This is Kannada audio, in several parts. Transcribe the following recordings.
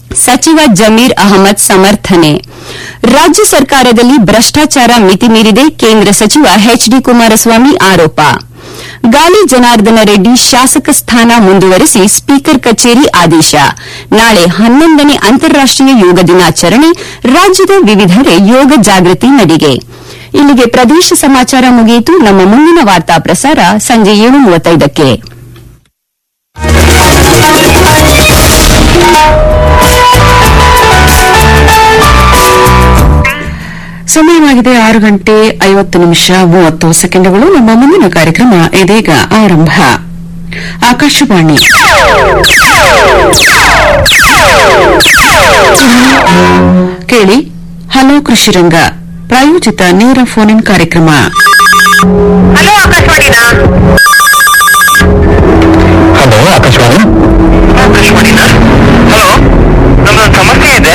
ಸಚಿವ ಜಮೀರ್ ಅಹಮದ್ ಸಮರ್ಥನೆ ರಾಜ್ಯ ಸರ್ಕಾರದಲ್ಲಿ ಭ್ರಷ್ಟಾಚಾರ ಮಿತಿ ಮೀರಿದೆ ಕೇಂದ್ರ ಸಚಿವ ಎಚ್ಡಿ ಕುಮಾರಸ್ವಾಮಿ ಆರೋಪ ಗಾಲಿ ಜನಾರ್ದನ ರೆಡ್ಡಿ ಶಾಸಕ ಸ್ಥಾನ ಮುಂದುವರೆಸಿ ಸ್ಪೀಕರ್ ಕಚೇರಿ ಆದೇಶ ನಾಳೆ ಹನ್ನೊಂದನೇ ಅಂತಾರಾಷ್ಟೀಯ ಯೋಗ ದಿನಾಚರಣೆ ರಾಜ್ಯದ ವಿವಿಧೆಡೆ ಯೋಗ ಜಾಗೃತಿ ನಡಿಗೆ ಇಲ್ಲಿಗೆ ಪ್ರದೇಶ ಸಮಾಚಾರ ಮುಗಿಯಿತು ನಮ್ಮ ಮುಂದಿನ ವಾರ್ತಾ ಪ್ರಸಾರ ಸಂಜೆ ಏಳು ಮೂವತ್ತೈದಕ್ಕೆ ಸಮಯವಾಗಿದೆ ಆರು ಗಂಟೆ ಐವತ್ತು ನಿಮಿಷ ಮೂವತ್ತು ಸೆಕೆಂಡುಗಳು ನಮ್ಮ ಮುಂದಿನ ಕಾರ್ಯಕ್ರಮ ಇದೀಗ ಆರಂಭ ಆಕಾಶವಾಣಿ ಕೇಳಿ ಹಲೋ ಕೃಷಿರಂಗ ಪ್ರಾಯೋಜಿತ ನೇರ ಫೋನ್ ಇನ್ ಕಾರ್ಯಕ್ರಮ ಹಲೋ ಆಕಾಶವಾಣಿನಾ ಹಲೋ ಆಕಾಶವಾಣಿ ಆಕಾಶವಾಣಿನಾ ಹಲೋ ನಮ್ದೊಂದು ಸಮಸ್ಯೆ ಇದೆ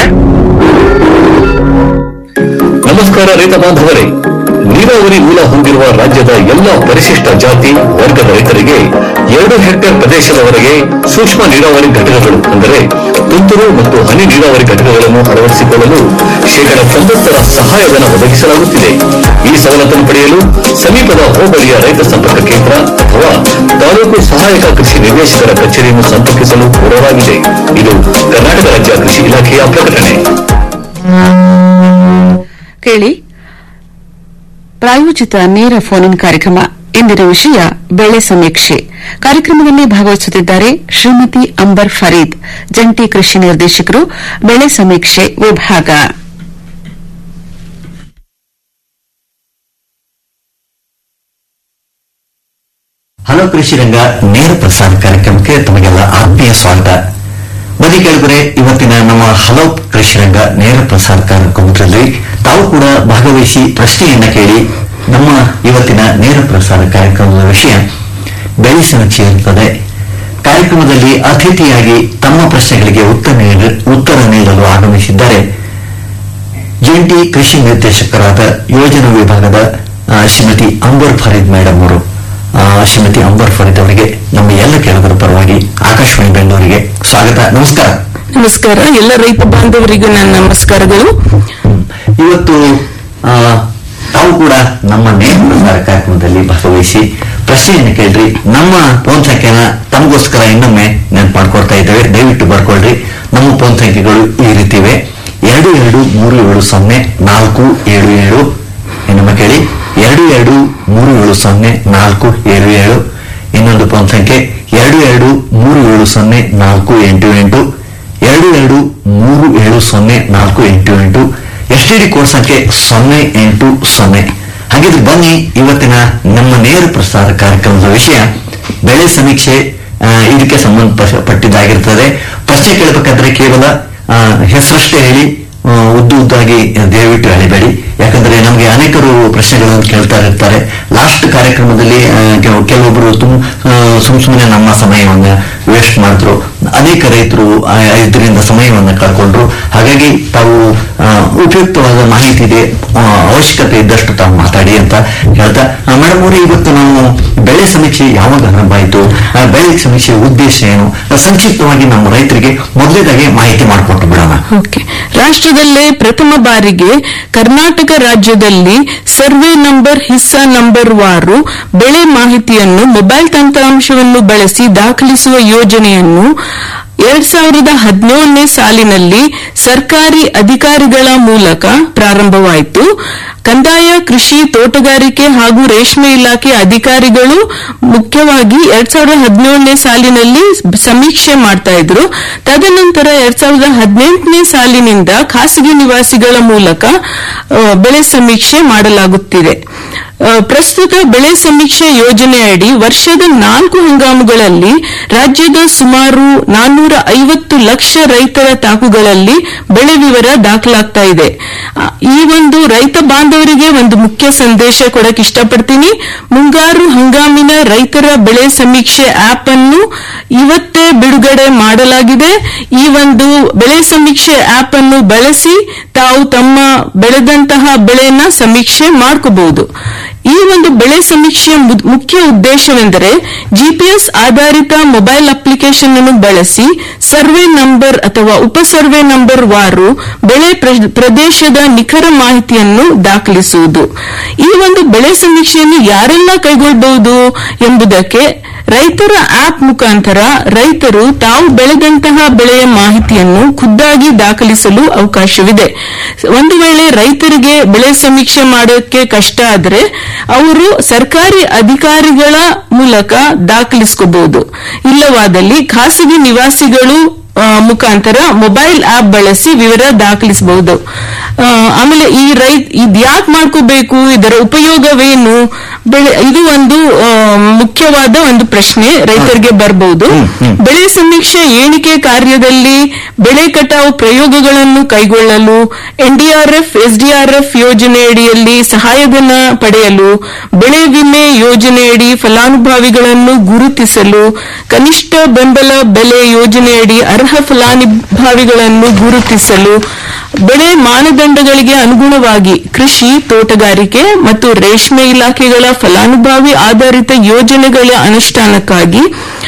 ನಮಸ್ಕಾರ ರೈತ ಬಾಂಧವರೇ ನೀರಾವರಿ ಮೂಲ ಹೊಂದಿರುವ ರಾಜ್ಯದ ಎಲ್ಲ ಪರಿಶಿಷ್ಟ ಜಾತಿ ವರ್ಗದ ರೈತರಿಗೆ ಎರಡು ಹೆಕ್ಟೇರ್ ಪ್ರದೇಶದವರೆಗೆ ಸೂಕ್ಷ್ಮ ನೀರಾವರಿ ಘಟಕಗಳು ಅಂದರೆ ತುಂತುರು ಮತ್ತು ಹನಿ ನೀರಾವರಿ ಘಟಕಗಳನ್ನು ಅಳವಡಿಸಿಕೊಳ್ಳಲು ಶೇಕಡ ತೊಂಬತ್ತರ ಸಹಾಯಧನ ಒದಗಿಸಲಾಗುತ್ತಿದೆ ಈ ಸವಲತ್ತನ್ನು ಪಡೆಯಲು ಸಮೀಪದ ಹೋಬಳಿಯ ರೈತ ಸಂಪರ್ಕ ಕೇಂದ್ರ ಅಥವಾ ತಾಲೂಕು ಸಹಾಯಕ ಕೃಷಿ ನಿರ್ದೇಶಕರ ಕಚೇರಿಯನ್ನು ಸಂಪರ್ಕಿಸಲು ಕೋರಲಾಗಿದೆ ಇದು ಕರ್ನಾಟಕ ರಾಜ್ಯ ಕೃಷಿ ಇಲಾಖೆಯ ಪ್ರಕಟಣೆ ಕೇಳಿ ಪ್ರಾಯೋಜಿತ ನೇರ ಫೋನ್ ಇನ್ ಕಾರ್ಯಕ್ರಮ ಇಂದಿನ ವಿಷಯ ಬೆಳೆ ಸಮೀಕ್ಷೆ ಕಾರ್ಯಕ್ರಮದಲ್ಲಿ ಭಾಗವಹಿಸುತ್ತಿದ್ದಾರೆ ಶ್ರೀಮತಿ ಅಂಬರ್ ಫರೀದ್ ಜಂಟಿ ಕೃಷಿ ನಿರ್ದೇಶಕರು ಬೆಳೆ ಸಮೀಕ್ಷೆ ವಿಭಾಗ ಹಲೋ ಕೃಷಿ ರಂಗ ನೇರ ಪ್ರಸಾರ ಕಾರ್ಯಕ್ರಮಕ್ಕೆ ತಮಗೆಲ್ಲ ಆತ್ಮೀಯ ಸ್ವಾಗತ ಬನ್ನಿ ಕೇಳಿದರೆ ಇವತ್ತಿನ ನಮ್ಮ ಹಲೋ ಕೃಷಿ ರಂಗ ನೇರ ಪ್ರಸಾರ ಕಾರ್ಯಕ್ರಮದಲ್ಲಿ ತಾವು ಕೂಡ ಭಾಗವಹಿಸಿ ಪ್ರಶ್ನೆಯನ್ನ ಕೇಳಿ ನಮ್ಮ ಇವತ್ತಿನ ನೇರ ಪ್ರಸಾರ ಕಾರ್ಯಕ್ರಮದ ವಿಷಯ ಬೆಳೆ ಸಮೀಕ್ಷೆ ಇರುತ್ತದೆ ಕಾರ್ಯಕ್ರಮದಲ್ಲಿ ಅತಿಥಿಯಾಗಿ ತಮ್ಮ ಪ್ರಶ್ನೆಗಳಿಗೆ ಉತ್ತರ ನೀಡ- ಉತ್ತರ ನೀಡಲು ಆಗಮಿಸಿದ್ದಾರೆ ಜಂಟಿ ಕೃಷಿ ನಿರ್ದೇಶಕರಾದ ಯೋಜನಾ ವಿಭಾಗದ ಆ, ಶ್ರೀಮತಿ ಅಂಬರ್ ಫರೀದ್ ಮೇಡಮ್ ಅವರು ಆ, ಶ್ರೀಮತಿ ಅಂಬರ್ ಫರೀದ್ ಅವರಿಗೆ ನಮ್ಮ ಎಲ್ಲ ಕೇಳುಗರ ಪರವಾಗಿ ಆಕಾಶವಾಣಿ ಬೆಂಗಳೂರಿಗೆ ಸ್ವಾಗತ ನಮಸ್ಕಾರ ನಮಸ್ಕಾರ ಎಲ್ಲ ರೈತ ಬಾಂಧವರಿಗೂ ನನ್ನ ನಮಸ್ಕಾರಗಳು ಹ್ಮ್. ಇವತ್ತು ಆ, ತಾವು ಕೂಡ ನಮ್ಮ ನೇರ ಪ್ರಸಾರ ಕಾರ್ಯಕ್ರಮದಲ್ಲಿ ಭಾಗವಹಿಸಿ ಪ್ರಶ್ನೆಯನ್ನು ಕೇಳ್ರಿ ನಮ್ಮ ಫೋನ್ ಸಂಖ್ಯೆನ ತಮಗೋಸ್ಕರ ಇನ್ನೊಮ್ಮೆ ನೆನಪು ಮಾಡ್ಕೊಡ್ತಾ ಇದ್ದೇವೆ ದಯವಿಟ್ಟು ಬರ್ಕೊಳ್ರಿ ನಮ್ಮ ಫೋನ್ ಸಂಖ್ಯೆಗಳು ಈ ರೀತಿ ಇವೆ ಎರಡು ಎರಡು ಮೂರು ಏಳು ಸೊನ್ನೆ ನಾಲ್ಕು ಏಳು ಏಳು ಇನ್ನೊಮ್ಮೆ ಕೇಳಿ ಎರಡು ಎರಡು ಮೂರು ಏಳು ಸೊನ್ನೆ ನಾಲ್ಕು ಏಳು ಏಳು ಇನ್ನೊಂದು ಫೋನ್ ಸಂಖ್ಯೆ ಎರಡು ಎರಡು ಮೂರು ಏಳು ಸೊನ್ನೆ ನಾಲ್ಕು ಎಂಟು ಎಂಟು ಎರಡು ಎರಡು ಮೂರು ಏಳು ಸೊನ್ನೆ ನಾಲ್ಕು ಎಂಟು ಎಂಟು ಎಸ್ ಟಿ ಡಿ ಕೋಡ್ ಸಂಖ್ಯೆ ಸೊನ್ನೆ ಎಂಟು ಸೊನ್ನೆ ಹಾಗಿದ್ರೆ ಬನ್ನಿ ಇವತ್ತಿನ ನಮ್ಮ ನೇರ ಪ್ರಸಾರ ಕಾರ್ಯಕ್ರಮದ ವಿಷಯ ಬೆಳೆ ಸಮೀಕ್ಷೆ ಆ, ಇದಕ್ಕೆ ಸಂಬಂಧಪಟ್ಟಿದ್ದಾಗಿರ್ತದೆ ಪ್ರಶ್ನೆ ಕೇಳಬೇಕಾದ್ರೆ ಕೇವಲ ಆ, ಹೆಸರಷ್ಟೇ ಹೇಳಿ ಆ, ಉದ್ದು ಉದ್ದಾಗಿ ದಯವಿಟ್ಟು ಎಳಿಬೇಡಿ ಯಾಕಂದ್ರೆ ನಮಗೆ ಅನೇಕರು ಪ್ರಶ್ನೆಗಳನ್ನು ಕೇಳ್ತಾ ಇರ್ತಾರೆ ಲಾಸ್ಟ್ ಕಾರ್ಯಕ್ರಮದಲ್ಲಿ ಆ, ಕೆಲ- ಕೆಲವೊಬ್ಬರು ತುಮ್ ಆ, ಸುಮ್ ಸುಮ್ಮನೆ ನಮ್ಮ ಸಮಯವನ್ನ ವೇಸ್ಟ್ ಮಾಡಿದ್ರು ಅನೇಕ ರೈತರು ಆ, ಇದರಿಂದ ಸಮಯವನ್ನ ಕಳ್ಕೊಂಡ್ರು ಹಾಗಾಗಿ ತಾವು ಆ, ಉಪಯುಕ್ತವಾದ ಮಾಹಿತಿ ಇದೆ ಆ, ಅವಶ್ಯಕತೆ ಇದ್ದಷ್ಟು ತಾವು ಮಾತಾಡಿ ಅಂತ ಹೇಳ್ತಾ ಮೇಡಮ್ ಅವರೇ ಇವತ್ತು ನಾವು ಬೆಳೆ ಸಮೀಕ್ಷೆ ಯಾವಾಗ ಆರಂಭ ಆಯಿತು ಆ, ಬೆಳೆ ಸಮೀಕ್ಷೆ ಉದ್ದೇಶ ಏನು ಆ, ಸಂಕ್ಷಿಪ್ತವಾಗಿ ನಮ್ಮ ರೈತರಿಗೆ ಮೊದಲೇದಾಗಿ ಮಾಹಿತಿ ಮಾಡಿಕೊಟ್ಟು ಬಿಡೋಣ ಓಕೆ ರಾಷ್ಟ್ರದಲ್ಲೇ ಪ್ರಥಮ ಬಾರಿಗೆ ಕರ್ನಾಟಕ ರಾಜ್ಯದಲ್ಲಿ ಸರ್ವೆ ನಂಬರ್ ಹಿಸ್ಸಾ ನಂಬರ್ ವಾರು ಬೆಳೆ ಮಾಹಿತಿಯನ್ನು ಮೊಬೈಲ್ ತಂತ್ರಾಂಶವನ್ನು ಬಳಸಿ ದಾಖಲಿಸುವ ಯೋಜನೆಯನ್ನು ಎರಡ್ ಸಾವಿರದ ಹದಿನೇಳನೇ ಸಾಲಿನಲ್ಲಿ ಸರ್ಕಾರಿ ಅಧಿಕಾರಿಗಳ ಮೂಲಕ ಪ್ರಾರಂಭವಾಯಿತು ಕಂದಾಯ ಕೃಷಿ ತೋಟಗಾರಿಕೆ ಹಾಗೂ ರೇಷ್ಮೆ ಇಲಾಖೆ ಅಧಿಕಾರಿಗಳು ಮುಖ್ಯವಾಗಿ ಎರಡ್ ಸಾವಿರದ ಹದಿನೇಳನೇ ಸಾಲಿನಲ್ಲಿ ಸಮೀಕ್ಷೆ ಮಾಡ್ತಾ ಇದ್ರು ತದನಂತರ ಎರಡ್ ಸಾವಿರದ ಹದಿನೆಂಟನೇ ಸಾಲಿನಿಂದ ಖಾಸಗಿ ನಿವಾಸಿಗಳ ಮೂಲಕ ಆ, ಬೆಳೆ ಸಮೀಕ್ಷೆ ಮಾಡಲಾಗುತ್ತಿದೆ ಆ, ಪ್ರಸ್ತುತ ಬೆಳೆ ಸಮೀಕ್ಷೆ ಯೋಜನೆಯಡಿ ವರ್ಷದ ನಾಲ್ಕು ಹಂಗಾಮುಗಳಲ್ಲಿ ರಾಜ್ಯದ ಸುಮಾರು ನಾನ್ನೂರ ಐವತ್ತು ಲಕ್ಷ ರೈತರ ತಾಕುಗಳಲ್ಲಿ ಬೆಳೆ ವಿವರ ದಾಖಲಾಗ್ತಾ ಇದೆ ಆ, ಈ ಒಂದು ರೈತ ಬಾಂಧವರಿಗೆ ಒಂದು ಮುಖ್ಯ ಸಂದೇಶ ಕೊಡಕ್ ಇಷ್ಟಪಡ್ತೀನಿ ಮುಂಗಾರು ಹಂಗಾಮಿನ ರೈತರ ಬೆಳೆ ಸಮೀಕ್ಷೆ ಆಪ್ ಅನ್ನು ಇವತ್ತೇ ಬಿಡುಗಡೆ ಮಾಡಲಾಗಿದೆ ಈ ಒಂದು ಬೆಳೆ ಸಮೀಕ್ಷೆ ಆಪ್ ಅನ್ನು ಬಳಸಿ ತಾವು ತಮ್ಮ ಬೆಳೆದಂತಹ ಬೆಳೆನ ಸಮೀಕ್ಷೆ ಮಾಡ್ಕೋಬಹುದು ಈ ಒಂದು ಬೆಳೆ ಸಮೀಕ್ಷೆಯ ಮು- ಮುಖ್ಯ ಉದ್ದೇಶವೆಂದರೆ ಜಿಪಿಎಸ್ ಆಧಾರಿತ ಮೊಬೈಲ್ ಅಪ್ಲಿಕೇಶನ್ ಅನ್ನು ಬಳಸಿ ಸರ್ವೆ ನಂಬರ್ ಅಥವಾ ಉಪ ಸರ್ವೆ ನಂಬರ್ ವಾರು ಬೆಳೆ ಪ್ರ- ಪ್ರದೇಶದ ನಿಖರ ಮಾಹಿತಿಯನ್ನು ದಾಖಲಿಸುವುದು ಈ ಒಂದು ಬೆಳೆ ಸಮೀಕ್ಷೆಯನ್ನು ಯಾರೆಲ್ಲ ಕೈಗೊಳ್ಳಬಹುದು ಎಂಬುದಕ್ಕೆ ರೈತರ ಆಪ್ ಮುಖಾಂತರ ರೈತರು ತಾವು ಬೆಳೆದಂತಹ ಬೆಳೆಯ ಮಾಹಿತಿಯನ್ನು ಖುದ್ದಾಗಿ ದಾಖಲಿಸಲು ಅವಕಾಶವಿದೆ ಒಂದು ವೇಳೆ ರೈತರಿಗೆ ಬೆಳೆ ಸಮೀಕ್ಷೆ ಮಾಡೋಕೆ ಕಷ್ಟ ಆದರೆ ಅವರು ಸರ್ಕಾರಿ ಅಧಿಕಾರಿಗಳ ಮೂಲಕ ದಾಖಲಿಸ್ಕೋಬಹುದು ಇಲ್ಲವಾದಲ್ಲಿ ಖಾಸಗಿ ನಿವಾಸಿಗಳು ಆ, ಮುಖಾಂತರ ಮೊಬೈಲ್ ಆಪ್ ಬಳಸಿ ವಿವರ ದಾಖಲಿಸಬಹುದು ಆ, ಆಮೇಲೆ ಈ ರೈತ ಇದ್ಯಾಕ್ ಮಾಡ್ಕೋಬೇಕು ಇದರ ಉಪಯೋಗವೇನು ಬೆಳೆ ಇದು ಒಂದು ಆ, ಮುಖ್ಯವಾದ ಒಂದು ಪ್ರಶ್ನೆ ರೈತರಿಗೆ ಬರಬಹುದು ಹ್ಮ್, ಹ್ಮ್. ಬೆಳೆ ಸಮೀಕ್ಷೆ ಎಣಿಕೆ ಕಾರ್ಯದಲ್ಲಿ ಬೆಳೆ ಕಟಾವು ಪ್ರಯೋಗಗಳನ್ನು ಕೈಗೊಳ್ಳಲು ಎನ್ಡಿಆರ್ಎಫ್ ಎಸ್ಡಿಆರ್ಎಫ್ ಯೋಜನೆಯಡಿಯಲ್ಲಿ ಸಹಾಯಧನ ಪಡೆಯಲು ಬೆಳೆ ವಿಮೆ ಯೋಜನೆಯಡಿ ಫಲಾನುಭವಿಗಳನ್ನು ಗುರುತಿಸಲು ಕನಿಷ್ಠ ಬೆಂಬಲ ಬೆಲೆ ಯೋಜನೆಯಡಿ ಅರ್ಹ ಫಲಾನುಭವಿಗಳನ್ನು ಗುರುತಿಸಲು ಬೆಳೆ ಮಾನದಂಡಗಳಿಗೆ ಅನುಗುಣವಾಗಿ ಕೃಷಿ ತೋಟಗಾರಿಕೆ ಮತ್ತು ರೇಷ್ಮೆ ಇಲಾಖೆಗಳ ಫಲಾನುಭವಿ ಆಧಾರಿತ ಯೋಜನೆಗಳ ಅನುಷ್ಠಾನಕ್ಕಾಗಿ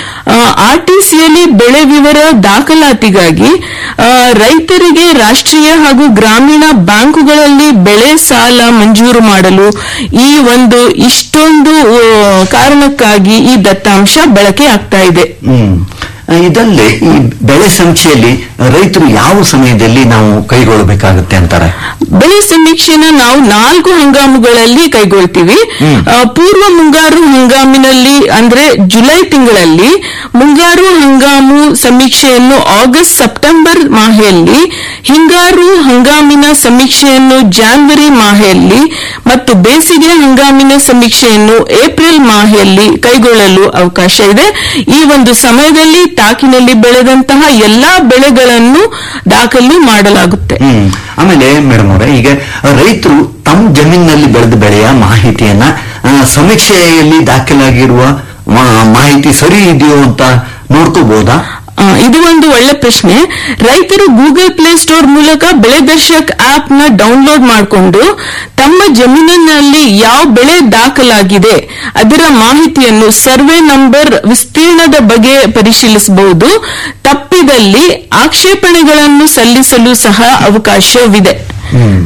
ಆರ್ಟಿಸಿಯಲ್ಲಿ ಬೆಳೆ ವಿವರ ದಾಖಲಾತಿಗಾಗಿ ಆ, ರೈತರಿಗೆ ರಾಷ್ಟ್ರೀಯ ಹಾಗೂ ಗ್ರಾಮೀಣ ಬ್ಯಾಂಕುಗಳಲ್ಲಿ ಬೆಳೆ ಸಾಲ ಮಂಜೂರು ಮಾಡಲು ಈ ಒಂದು ಇಷ್ಟೊಂದು ಆ, ಕಾರಣಕ್ಕಾಗಿ ಈ ದತ್ತಾಂಶ ಬಳಕೆ ಆಗ್ತಾ ಇದೆ ಹ್ಮ್ ಆ, ಇದಲ್ಲದೆ ಈ ಬೆಳೆ ಸಮೀಕ್ಷೆಯಲ್ಲಿ ರೈತರು ಯಾವ ಸಮಯದಲ್ಲಿ ನಾವು ಕೈಗೊಳ್ಳಬೇಕಾಗುತ್ತೆ ಅಂತಾರೆ ಬೆಳೆ ಸಮೀಕ್ಷೆನ ನಾವು ನಾಲ್ಕು ಹಂಗಾಮುಗಳಲ್ಲಿ ಕೈಗೊಳ್ತೀವಿ ಹ್ಮ್. ಆ, ಪೂರ್ವ ಮುಂಗಾರು ಹಂಗಾಮಿನಲ್ಲಿ ಅಂದ್ರೆ ಜುಲೈ ತಿಂಗಳಲ್ಲಿ ಮುಂಗಾರು ಹಂಗಾಮು ಸಮೀಕ್ಷೆಯನ್ನು ಆಗಸ್ಟ್ ಸೆಪ್ಟೆಂಬರ್ ಮಾಹೆಯಲ್ಲಿ ಹಿಂಗಾರು ಹಂಗಾಮಿನ ಸಮೀಕ್ಷೆಯನ್ನು ಜಾನ್ವರಿ ಮಾಹೆಯಲ್ಲಿ ಮತ್ತು ಬೇಸಿಗೆ ಹಂಗಾಮಿನ ಸಮೀಕ್ಷೆಯನ್ನು ಏಪ್ರಿಲ್ ಮಾಹೆಯಲ್ಲಿ ಕೈಗೊಳ್ಳಲು ಅವಕಾಶ ಇದೆ ಈ ಒಂದು ಸಮಯದಲ್ಲಿ ತಾಕಿನಲ್ಲಿ ಬೆಳೆದಂತಹ ಎಲ್ಲಾ ಬೆಳೆಗಳನ್ನು ದಾಖಲು ಮಾಡಲಾಗುತ್ತೆ ಹ್ಮ್ ಆಮೇಲೆ ಮೇಡಮ್ ಅವರೇ ಈಗ ರೈತರು ತಮ್ಮ ಜಮೀನಿನಲ್ಲಿ ಬೆಳೆದ ಬೆಳೆಯ ಮಾಹಿತಿಯನ್ನ ಆ, ಸಮೀಕ್ಷೆಯಲ್ಲಿ ದಾಖಲಾಗಿರುವ ಮಾ- ಮಾಹಿತಿ ಸರಿ ಇದೆಯೋ ಅಂತ ನೋಡ್ಕೋಬಹುದಾ ಆ, ಇದು ಒಂದು ಒಳ್ಳೆ ಪ್ರಶ್ನೆ ರೈತರು ಗೂಗಲ್ ಪ್ಲೇ ಸ್ಟೋರ್ ಮೂಲಕ ಬೆಳೆ ದರ್ಶಕ್ ಆಪ್ ನ ಡೌನ್ಲೋಡ್ ಮಾಡಿಕೊಂಡು ತಮ್ಮ ಜಮೀನಿನಲ್ಲಿ ಯಾವ ಬೆಳೆ ದಾಖಲಾಗಿದೆ ಅದರ ಮಾಹಿತಿಯನ್ನು ಸರ್ವೆ ನಂಬರ್ ವಿಸ್ತೀರ್ಣದ ಬಗ್ಗೆ ಪರಿಶೀಲಿಸಬಹುದು ತಪ್ಪಿದಲ್ಲಿ ಆಕ್ಷೇಪಣೆಗಳನ್ನು ಸಲ್ಲಿಸಲು ಸಹ ಅವಕಾಶವಿದೆ ಹ್ಮ್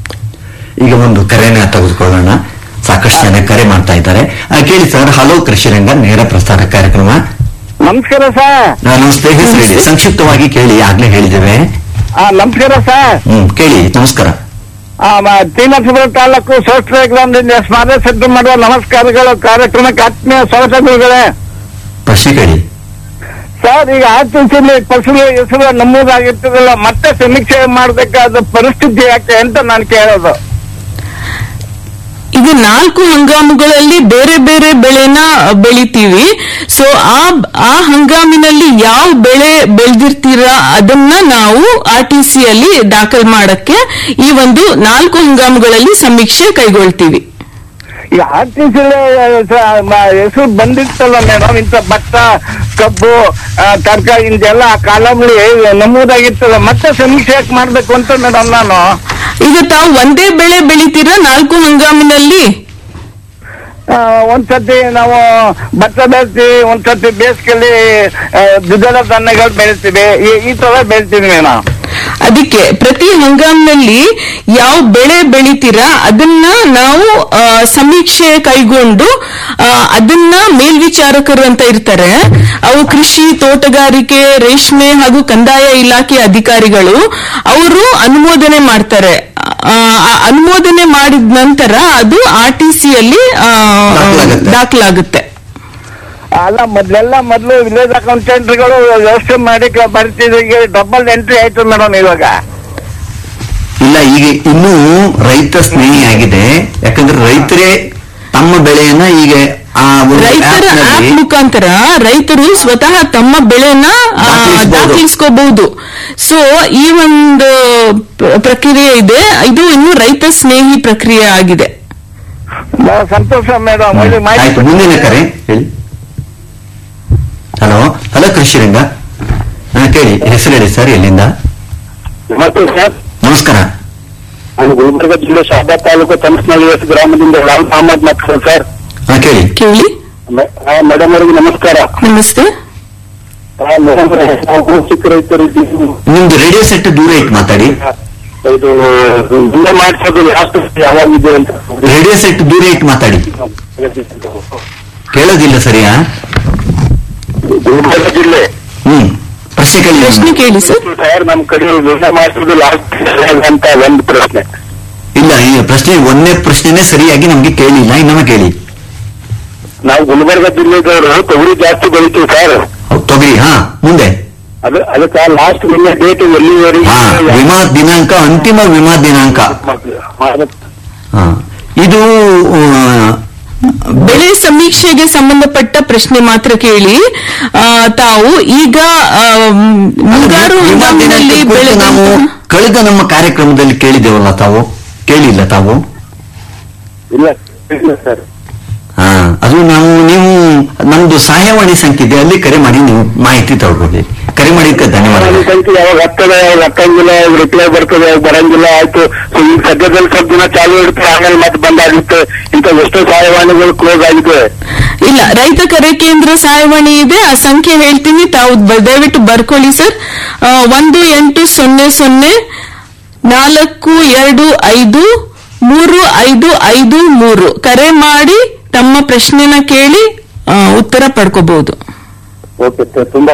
ಈಗ ಒಂದು ಕರೆನ ತೆಗೆದುಕೊಳ್ಳೋಣ ಸಾಕಷ್ಟು ಜನ ಕರೆ ಮಾಡ್ತಾ ಇದ್ದಾರೆ ಆ, ಕೇಳಿ ಸರ್ ಹಲೋ ಕೃಷಿರಂಗ ನೇರ ಪ್ರಸಾರ ಕಾರ್ಯಕ್ರಮ ನಮಸ್ಕಾರ ಸರ್ ಆ, ನಮಸ್ತೆ ಹೆಸರು ಹೇಳಿ ಸಂಕ್ಷಿಪ್ತವಾಗಿ ಕೇಳಿ ಆಗ್ಲೇ ಹೇಳಿದ್ದೇವೆ ಆ, ನಮಸ್ಕಾರ ಸರ್ ಹ್ಮ್ ಕೇಳಿ ನಮಸ್ಕಾರ ಆ, ಮ- ಟಿ ನರಸೀಪುರ ತಾಲೂಕು ಸೋಸ್ಟ್ರ ಗ್ರಾಮದಿಂದ ಸ್ಮಾರಕ ಸಿದ್ಧ ಮಾಡುವ ನಮಸ್ಕಾರಗಳು ಕಾರ್ಯಕ್ರಮಕ್ಕೆ ಆತ್ಮೀಯ ಸ್ವಾಗತಗಳೇ ಪ್ರಶ್ನೆ ಕೇಳಿ ಸರ್ ಈಗ ಆರ್ಟಿಸಿಲಿ ಫಸಲು ಹೆಸರು ನಮೂದಾಗಿರ್ತದಲ್ಲ ಮತ್ತೆ ಸಮೀಕ್ಷೆ ಮಾಡಬೇಕಾದ ಪರಿಸ್ಥಿತಿ ಯಾಕೆ ಅಂತ ನಾನು ಕೇಳೋದು ಈಗ ನಾಲ್ಕು ಹಂಗಾಮುಗಳಲ್ಲಿ ಬೇರೆ ಬೇರೆ ಬೆಳೆನ ಬೆಳಿತೀವಿ ಸೊ ಆ ಆ ಹಂಗಾಮಿನಲ್ಲಿ ಯಾವ ಬೆಳೆ ಬೆಳೆದಿರ್ತೀರಾ ಅದನ್ನ ನಾವು ಆರ್ ಟಿ ಸಿ ಅಲ್ಲಿ ದಾಖಲ್ ಮಾಡಕ್ಕೆ ಈ ಒಂದು ನಾಲ್ಕು ಹಂಗಾಮುಗಳಲ್ಲಿ ಸಮೀಕ್ಷೆ ಕೈಗೊಳ್ತೀವಿ ಈಗ ಆರ್ಟಿಸಿಲಿ ಹೆಸರು ಬಂದಿರ್ತಲ್ಲ ಮೇಡಮ್ ಇಂಥ ಭತ್ತ ಕಬ್ಬು ತರಕಾರಿ ಇಂದೆಲ್ಲ ಕಾಲಮ್ಲಿ ನಮೂದಾಗಿರ್ತಲ್ಲ ಮತ್ತೆ ಸಮೀಕ್ಷೆ ಯಾಕೆ ಮಾಡ್ಬೇಕು ಅಂತ ಮೇಡಮ್ ನಾನು ಈಗ ತಾವು ಒಂದೇ ಬೆಳೆ ಬೆಳಿತೀರಾ ನಾಲ್ಕು ಹಂಗಾಮಿನಲ್ಲಿ ಆ, ಒಂದ್ಸತಿ ನಾವು ಭತ್ತ ಬೆಳಿತೀವಿ ಒಂದ್ಸತಿ ಬೇಸಿಗೆಯಲ್ಲಿ ಆ, ದ್ವಿದಳ ಧಾನ್ಯಗಳು ಬೆಳಿತೀವಿ ಈ- ಈ ತರ ಬೆಳಿತೀವಿ ಮೇಡಮ್ ಅದಕ್ಕೆ ಪ್ರತಿ ಹಂಗಾಮಿನಲ್ಲಿ ಯಾವ ಬೆಳೆ ಬೆಳಿತೀರಾ ಅದನ್ನ ನಾವು ಆ, ಸಮೀಕ್ಷೆ ಕೈಗೊಂಡು ಆ, ಅದನ್ನ ಮೇಲ್ವಿಚಾರಕರು ಅಂತ ಇರ್ತಾರೆ ಅವು ಕೃಷಿ ತೋಟಗಾರಿಕೆ ರೇಷ್ಮೆ ಹಾಗೂ ಕಂದಾಯ ಇಲಾಖೆ ಅಧಿಕಾರಿಗಳು ಅವರು ಅನುಮೋದನೆ ಮಾಡ್ತಾರೆ ಆ, ಆ ಅನುಮೋದನೆ ಮಾಡಿದ ನಂತರ ಅದು ಆರ್ ಟಿ ಸಿಯಲ್ಲಿ ದಾಖಲಾಗುತ್ತೆ. ದಾಖಲಾಗುತ್ತೆ ಅಲ್ಲ ಮೊದ್ಲೆಲ್ಲ ಮೊದ್ಲು ವಿಲೇಜ್ ಅಕೌಂಟೆಂಟ್ಗಳು ವ್ಯವಸ್ಥೆ ಮಾಡಿ ಕ- ಬರ್ತಿದ್ರು ಈಗ ಡಬಲ್ ಎಂಟ್ರಿ ಆಯ್ತು ಮೇಡಮ್ ಇವಾಗ ಇಲ್ಲ ಈಗ ಇನ್ನೂ ರೈತ ಸ್ನೇಹಿ ಆಗಿದೆ ಯಾಕಂದ್ರೆ ರೈತರೇ ತಮ್ಮ ಬೆಳೆಯನ್ನ ಈಗ ಆ ಒಂದು ರೈತರ app ನಲ್ಲಿ ಆಪ್ ಮುಖಾಂತರ ರೈತರು ಸ್ವತಃ ತಮ್ಮ ಬೆಳೆನ ಆ, ದಾಖಲಿಸ್ಬೋದು. ದಾಖಲಿಸ್ಕೋಬಹುದು ಸೊ ಈ ಒಂದು ಪ್ರ- ಪ್ರಕ್ರಿಯೆ ಇದೆ ಇದು ಇನ್ನು ರೈತ ಸ್ನೇಹಿ ಪ್ರಕ್ರಿಯೆ ಆಗಿದೆ ಬಹಳ ಸಂತೋಷ ಮೇಡಮ್ ಒಳ್ಳೆ ಆಯ್ತು ಮುಂದಿನ ಕರೆ ಹೇಳಿ ಹಲೋ ಹಲೋ ಕೃಷಿರಂಗ ಹಾ ಕೇಳಿ ಹೆಸರು ಹೇಳಿ ಸರ್ ಎಲ್ಲಿಂದ ಮತ್ತು ಸರ್ ನಮಸ್ಕಾರ ನಾನು ಗುಲ್ಬರ್ಗ ಜಿಲ್ಲೆ ಶಾಬಾ ತಾಲೂಕು ತಮಸ್ನಳ್ಳಿ ಗ್ರಾಮದಿಂದ ಲಾಲ್ ಮಹಮ್ಮದ್ ಮಾತಾಡೋದು ಸರ್ ಹಾ ಕೇಳಿ ಕೇಳಿ ಮೇಡಮ್ ಅವರಿಗೆ ನಮಸ್ಕಾರ ನಮಸ್ತೆ ಮೇಡಮ್ ನಾವು ಚಿಕ್ಕ ರೈತರು ಇದ್ದೀವಿ. ನಿಮ್ದು ರೇಡಿಯೋ ಸೆಟ್ ದೂರ ಇಟ್ಟು ಮಾತಾಡಿ ಇದು ಮುಂದೆ ಮಾಡಿಸೋದು ಲಾಸ್ಟ್ ಯಾವಾಗಿದೆ ಅಂತ ರೇಡಿಯೋ ಸೆಟ್ ದೂರ ಇಟ್ಟು ಮಾತಾಡಿ ಕೇಳೋದಿಲ್ಲ ಸರಿಯಾ ಗುಲ್ಬರ್ಗ ಜಿಲ್ಲೆ ಹ್ಮ್ ಪ್ರಶ್ನೆ ಕೇಳಿ ಪ್ರಶ್ನೆ ಕೇಳಿ ಸರ್ ಸರ್ ನಮ್ ಕಡೆ ಮುಂದೆ ಮಾಡಿಸೋದು ಲಾಸ್ಟ್ ಅಂತ ಒಂದು ಪ್ರಶ್ನೆ ಇಲ್ಲ ಈ ಪ್ರಶ್ನೆ ಒಂದೇ ಪ್ರಶ್ನೆನೇ ಸರಿಯಾಗಿ ನಮ್ಗೆ ಕೇಳಿಲ್ಲ ಇನ್ನೊಮ್ಮೆ ಕೇಳಿ ನಾವು ಗುಲ್ಬರ್ಗ ಜಿಲ್ಲೆದವರು ತೊಗರಿ ಜಾಸ್ತಿ ಬೆಳಿತೀವಿ ಸರ್ ಹೌದ್, ತೊಗರಿ ಹಾ ಮುಂದೆ ಅದು ಅದಕ್ಕೆ ಲಾಸ್ಟ್ ನಿನ್ನೆ ಡೇಟ್ ಎಲ್ಲಿವರೆಗೆ ಹಾ ವಿಮಾ ದಿನಾಂಕ ಅಂತಿಮ ವಿಮಾ ದಿನಾಂಕ ಹಾ ಇದು ಆ, ಬೆಳೆ ಸಮೀಕ್ಷೆಗೆ ಸಂಬಂಧಪಟ್ಟ ಪ್ರಶ್ನೆ ಮಾತ್ರ ಕೇಳಿ ಆ, ತಾವು ಈಗ ಆ, ಮುಂಗಾರು ವಿಮಾ ಹಂಗಾಮಿನಲ್ಲಿ ದಿನಾಂಕ ಕುರಿತು ನಾವು ಬೆಳೆದಂತಹ ಕಳೆದ ನಮ್ಮ ಕಾರ್ಯಕ್ರಮದಲ್ಲಿ ಕೇಳಿದ್ದೇವಲ್ಲ ತಾವು ಕೇಳಿಲ್ಲ ತಾವು ಇಲ್ಲ ಇಲ್ಲ ಸರ್ ಹಾ ಅದು ನಾವು ನೀವು ನಮ್ದು ಸಹಾಯವಾಣಿ ಸಂಖ್ಯೆ ಇದೆ ಅಲ್ಲಿ ಕರೆ ಮಾಡಿ ನೀವು ಮಾಹಿತಿ ತಗೊಳ್ಬೋದು ಕರೆ ಮಾಡಿದ್ದಕ್ಕೆ ನನ್ನ ಧನ್ಯವಾದಗಳು ಸಂಖ್ಯೆ ಯಾವಾಗ ಹತ್ತದ ಯಾವಾಗ ಹತ್ತಂಗಿಲ್ಲ ಯಾವಾಗ ರಿಪ್ಲೈ ಬರ್ತದೆ ಯಾವಾಗ ಬರಂಗಿಲ್ಲ ಆಯ್ತು ಸೊ ಈಗ ಸದ್ಯದಲ್ಲಿ ಸ್ವಲ್ಪ ದಿನ ಚಾಲು ಇರುತ್ತೆ ಆಮೇಲೆ ಮತ್ತೆ ಬಂದಾಗುತ್ತೆ ಇಂಥ ಎಷ್ಟೋ ಸಹಾಯವಾಣಿಗಳು ಕ್ಲೋಸ್ ಆಗಿದೆ ಇಲ್ಲ ರೈತ ಕರೆ ಕೇಂದ್ರ ಸಹಾಯವಾಣಿ ಇದೆ ಆ ಸಂಖ್ಯೆ ಹೇಳ್ತೀನಿ ತಾವು ಬ- ದಯವಿಟ್ಟು ಬರ್ಕೊಳ್ಳಿ ಸರ್ ಆ, ಒಂದು ಎಂಟು ಸೊನ್ನೆ ಸೊನ್ನೆ ನಾಲ್ಕು ಎರಡು ಐದು ಮೂರು ಐದು ಐದು ಮೂರು ಕರೆ ಮಾಡಿ ತಮ್ಮ ಪ್ರಶ್ನೆನ ಕೇಳಿ ಆ, ಉತ್ತರ ಪಡ್ಕೋಬಹುದು ಓಕೆ ಸರ್ ತುಂಬಾ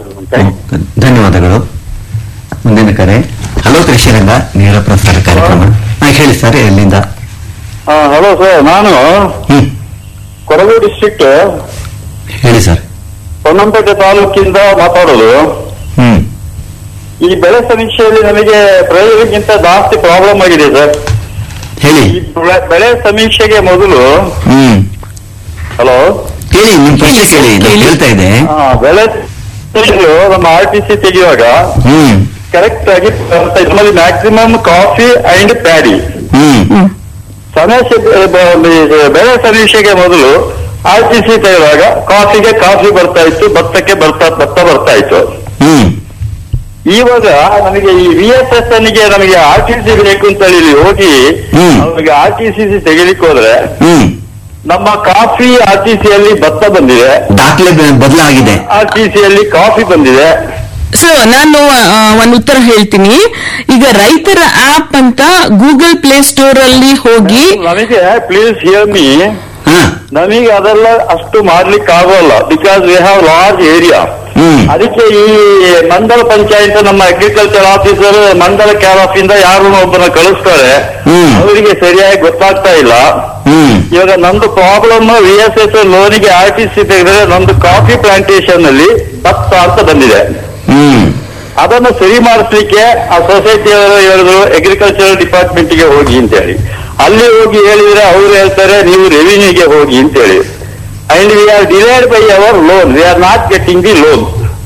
ಧನ್ಯವಾದಗಳು ಮುಂದಿನ ಕರೆ ಹಲೋ ಕೃಷಿರಂಗ ನೇರ ಪ್ರಸಾರ ಕಾರ್ಯಕ್ರಮ ಹಾ ಹೇಳಿ ಸರ್ ಎಲ್ಲಿಂದ ಹಲೋ ಸರ್ ನಾನು ಹ್ಮ್ ಕೊಡಗು ಡಿಸ್ಟ್ರಿಕ್ಟ್ ಹೇಳಿ ಸರ್ ಹೊನ್ನಂಪೇಟೆ ತಾಲೂಕಿಂದ ಮಾತಾಡೋದು ಹ್ಮ್ ಈ ಬೆಳೆ ಸಮೀಕ್ಷೆಯಲ್ಲಿ ನಮಗೆ ಪ್ರಯೋಜನಕ್ಕಿಂತ ಜಾಸ್ತಿ ಪ್ರಾಬ್ಲಮ್ ಆಗಿದೆ ಸರ್ ಹೇಳಿ ಈ ಬೆಳೆ- ಬೆಳೆ ಸಮೀಕ್ಷೆಗೆ ಮೊದಲು ಹ್ಮ್ ಹಲೋ ಕೇಳಿ ನಿಮ್ ಪ್ರಶ್ನೆ ಕೇಳಿ ನಾನು ಕೇಳ್ತಾ ಇದೆ ಆ, ಬೆಳೆ ತೆಗೆದು ನಮ್ಮ ಆರ್ ಟಿ ಸಿ ತೆಗೆಯುವಾಗ ಹ್ಮ್ ಕರೆಕ್ಟ್ ಆಗಿ ಬರ್ತಾ ಇದೆ. ನಮ್ಮಲ್ಲಿ ಮ್ಯಾಕ್ಸಿಮಮ್ ಕಾಫಿ ಅಂಡ್ ಪ್ಯಾಡಿ ಹ್ಮ್ ಸಮಸ್ಯೆ ಬೆಳೆ ಸಮೀಕ್ಷೆಗೆ ಮೊದಲು ಆರ್ ಟಿ ಸಿ ತೆಗೆದಾಗ ಕಾಫಿಗೆ ಕಾಫಿ ಬರ್ತಾ ಇತ್ತು ಭತ್ತಕ್ಕೆ ಬರ್ತಾ ಭತ್ತ ಬರ್ತಾ ಇತ್ತು ಹ್ಮ್ ಇವಾಗ ನಮಗೆ ಈ ವಿ ಎಸ್ ಎಸ್ ಗೆ ನಮಗೆ ಆರ್ ಟಿ ಸಿ ಬೇಕು ಅಂತ ಹೇಳಿ ಇಲ್ಲಿ ಹೋಗಿ ಹ್ಮ್. ಅವ್ರಿಗೆ ಆರ್ ಟಿ ಸಿ ತೆಗಿಲಿಕ್ಕೆ ಹೋದ್ರೆ ಹ್ಮ್ ನಮ್ಮ ಕಾಫಿ ಆರ್ ಟಿ ಸಿಯಲ್ಲಿ ಭತ್ತ ಬಂದಿದೆ ದಾಖಲೆ ಬ- ಬದಲಾಗಿದೆ ಆರ್ ಟಿ ಸಿಯಲ್ಲಿ ಕಾಫಿ ಬಂದಿದೆ ಸೊ ನಾನು ಆ, ಒಂದು ಉತ್ತರ ಹೇಳ್ತೀನಿ ಈಗ ರೈತರ ಆಪ್ ಅಂತ ಗೂಗಲ್ ಪ್ಲೇ ಸ್ಟೋರ್ ಅಲ್ಲಿ ಹೋಗಿ ನಮಗೆ ಪ್ಲೀಸ್ ಹಿಯರ್ ಮೀ ಹಾ ನಮಗೆ ಅದೆಲ್ಲ ಅಷ್ಟು ಮಾಡ್ಲಿಕ್ಕೆ ಆಗೋಲ್ಲ because we have large area hmm ಅದಕ್ಕೆ ಈ ಮಂಡಲ ಪಂಚಾಯತ್ ನಮ್ಮ ಅಗ್ರಿಕಲ್ಚರ್ ಆಫೀಸರ್ ಮಂಡಲ ಕೇರ್ ಆಫ್ ಇಂದ ಯಾರು ಒಬ್ಬನ ಕಳಿಸ್ತಾರೆ ಹ್ಮ್. ಅವರಿಗೆ ಸರಿಯಾಗಿ ಗೊತ್ತಾಗ್ತಾ ಇಲ್ಲ ಹ್ಮ್ ಇವಾಗ ನಂದು ಪ್ರಾಬ್ಲಮ್ ವಿ ಎಸ್ ಎಸ್ ಲೋನಿಗೆ ಆರ್ ಟಿ ಸಿ ತೆಗೆದ್ರೆ ನಂದು ಕಾಫಿ ಪ್ಲಾಂಟೇಶನ್ ಅಲ್ಲಿ ಭತ್ತ ಅಂತ ಬಂದಿದೆ ಹ್ಮ್ ಅದನ್ನು ಸರಿ ಮಾಡಿಸ್ಲಿಕ್ಕೆ ಆ ಸೊಸೈಟಿಯವರು ಹೇಳಿದ್ರು ಅಗ್ರಿಕಲ್ಚರ್ ಡಿಪಾರ್ಟ್ಮೆಂಟ್ ಗೆ ಹೋಗಿ ಅಂತ ಹೇಳಿ ಅಲ್ಲಿ ಹೋಗಿ ಹೇಳಿದ್ರೆ ಅವ್ರು ಹೇಳ್ತಾರೆ ನೀವು ರೆವಿನ್ಯೂಗೆ ಹೋಗಿ ಅಂತ ಹೇಳಿ and we are delayed by our loan we are not getting the loan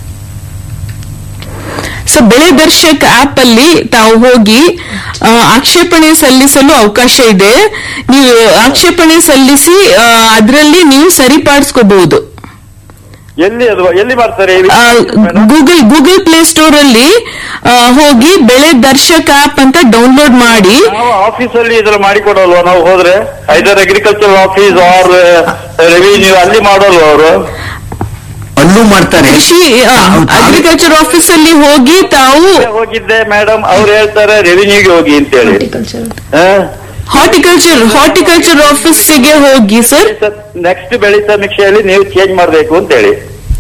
so ಬೆಳೆ ದರ್ಶಕ್ ಆಪ್ ಅಲ್ಲಿ ತಾವು ಹೋಗಿ ಆ, ಆಕ್ಷೇಪಣೆ ಸಲ್ಲಿಸಲು ಅವಕಾಶ ಇದೆ ನೀವು ಆಕ್ಷೇಪಣೆ ಸಲ್ಲಿಸಿ ಅದರಲ್ಲಿ ನೀವು ಸರಿಪಡಿಸ್ಕೋಬಹುದು ಎಲ್ಲಿ ಅದು ಎಲ್ಲಿ ಮಾಡ್ತಾರೆ ಗೂಗಲ್ ಗೂಗಲ್ ಪ್ಲೇ ಸ್ಟೋರ್ ಅಲ್ಲಿ ಆ, ಹೋಗಿ ಬೆಳೆ ದರ್ಶಕ್ ಆಪ್ ಅಂತ ಡೌನ್ಲೋಡ್ ಮಾಡಿ ನಾವು ಆಫೀಸಲ್ಲಿ ಇದ್ರ ಮಾಡಿಕೊಡಲ್ವಾ ನಾವು ಹೋದ್ರೆ either agriculture office or revenue ಅಲ್ಲಿ ಮಾಡೋಲ್ವಾ ಅವರು ಅಲ್ಲೂ ಮಾಡ್ತಾರೆ ಕೃಷಿ ಅಗ್ರಿಕಲ್ಚರ್ ಆಫೀಸ್ ಅಲ್ಲಿ ಹೋಗಿ ತಾವು ಹೋಗಿದ್ದೆ ಮೇಡಮ್ ಅವ್ರು ಹೇಳ್ತಾರೆ ರೆವಿನ್ಯೂಗೆ ಹೋಗಿ ಅಂತ ಹೇಳಿ ಹಾರ್ಟಿಕಲ್ಚರ್ ಹಾರ್ಟಿಕಲ್ಚರ್ ಆಫೀಸಿಗೆ ಹೋಗಿ ಸರ್ ನೆಕ್ಸ್ಟ್ ಬೆಳೆ ಸಮೀಕ್ಷೆಯಲ್ಲಿ ನೀವು ಚೇಂಜ್ ಮಾಡಬೇಕು ಅಂತ ಹೇಳಿ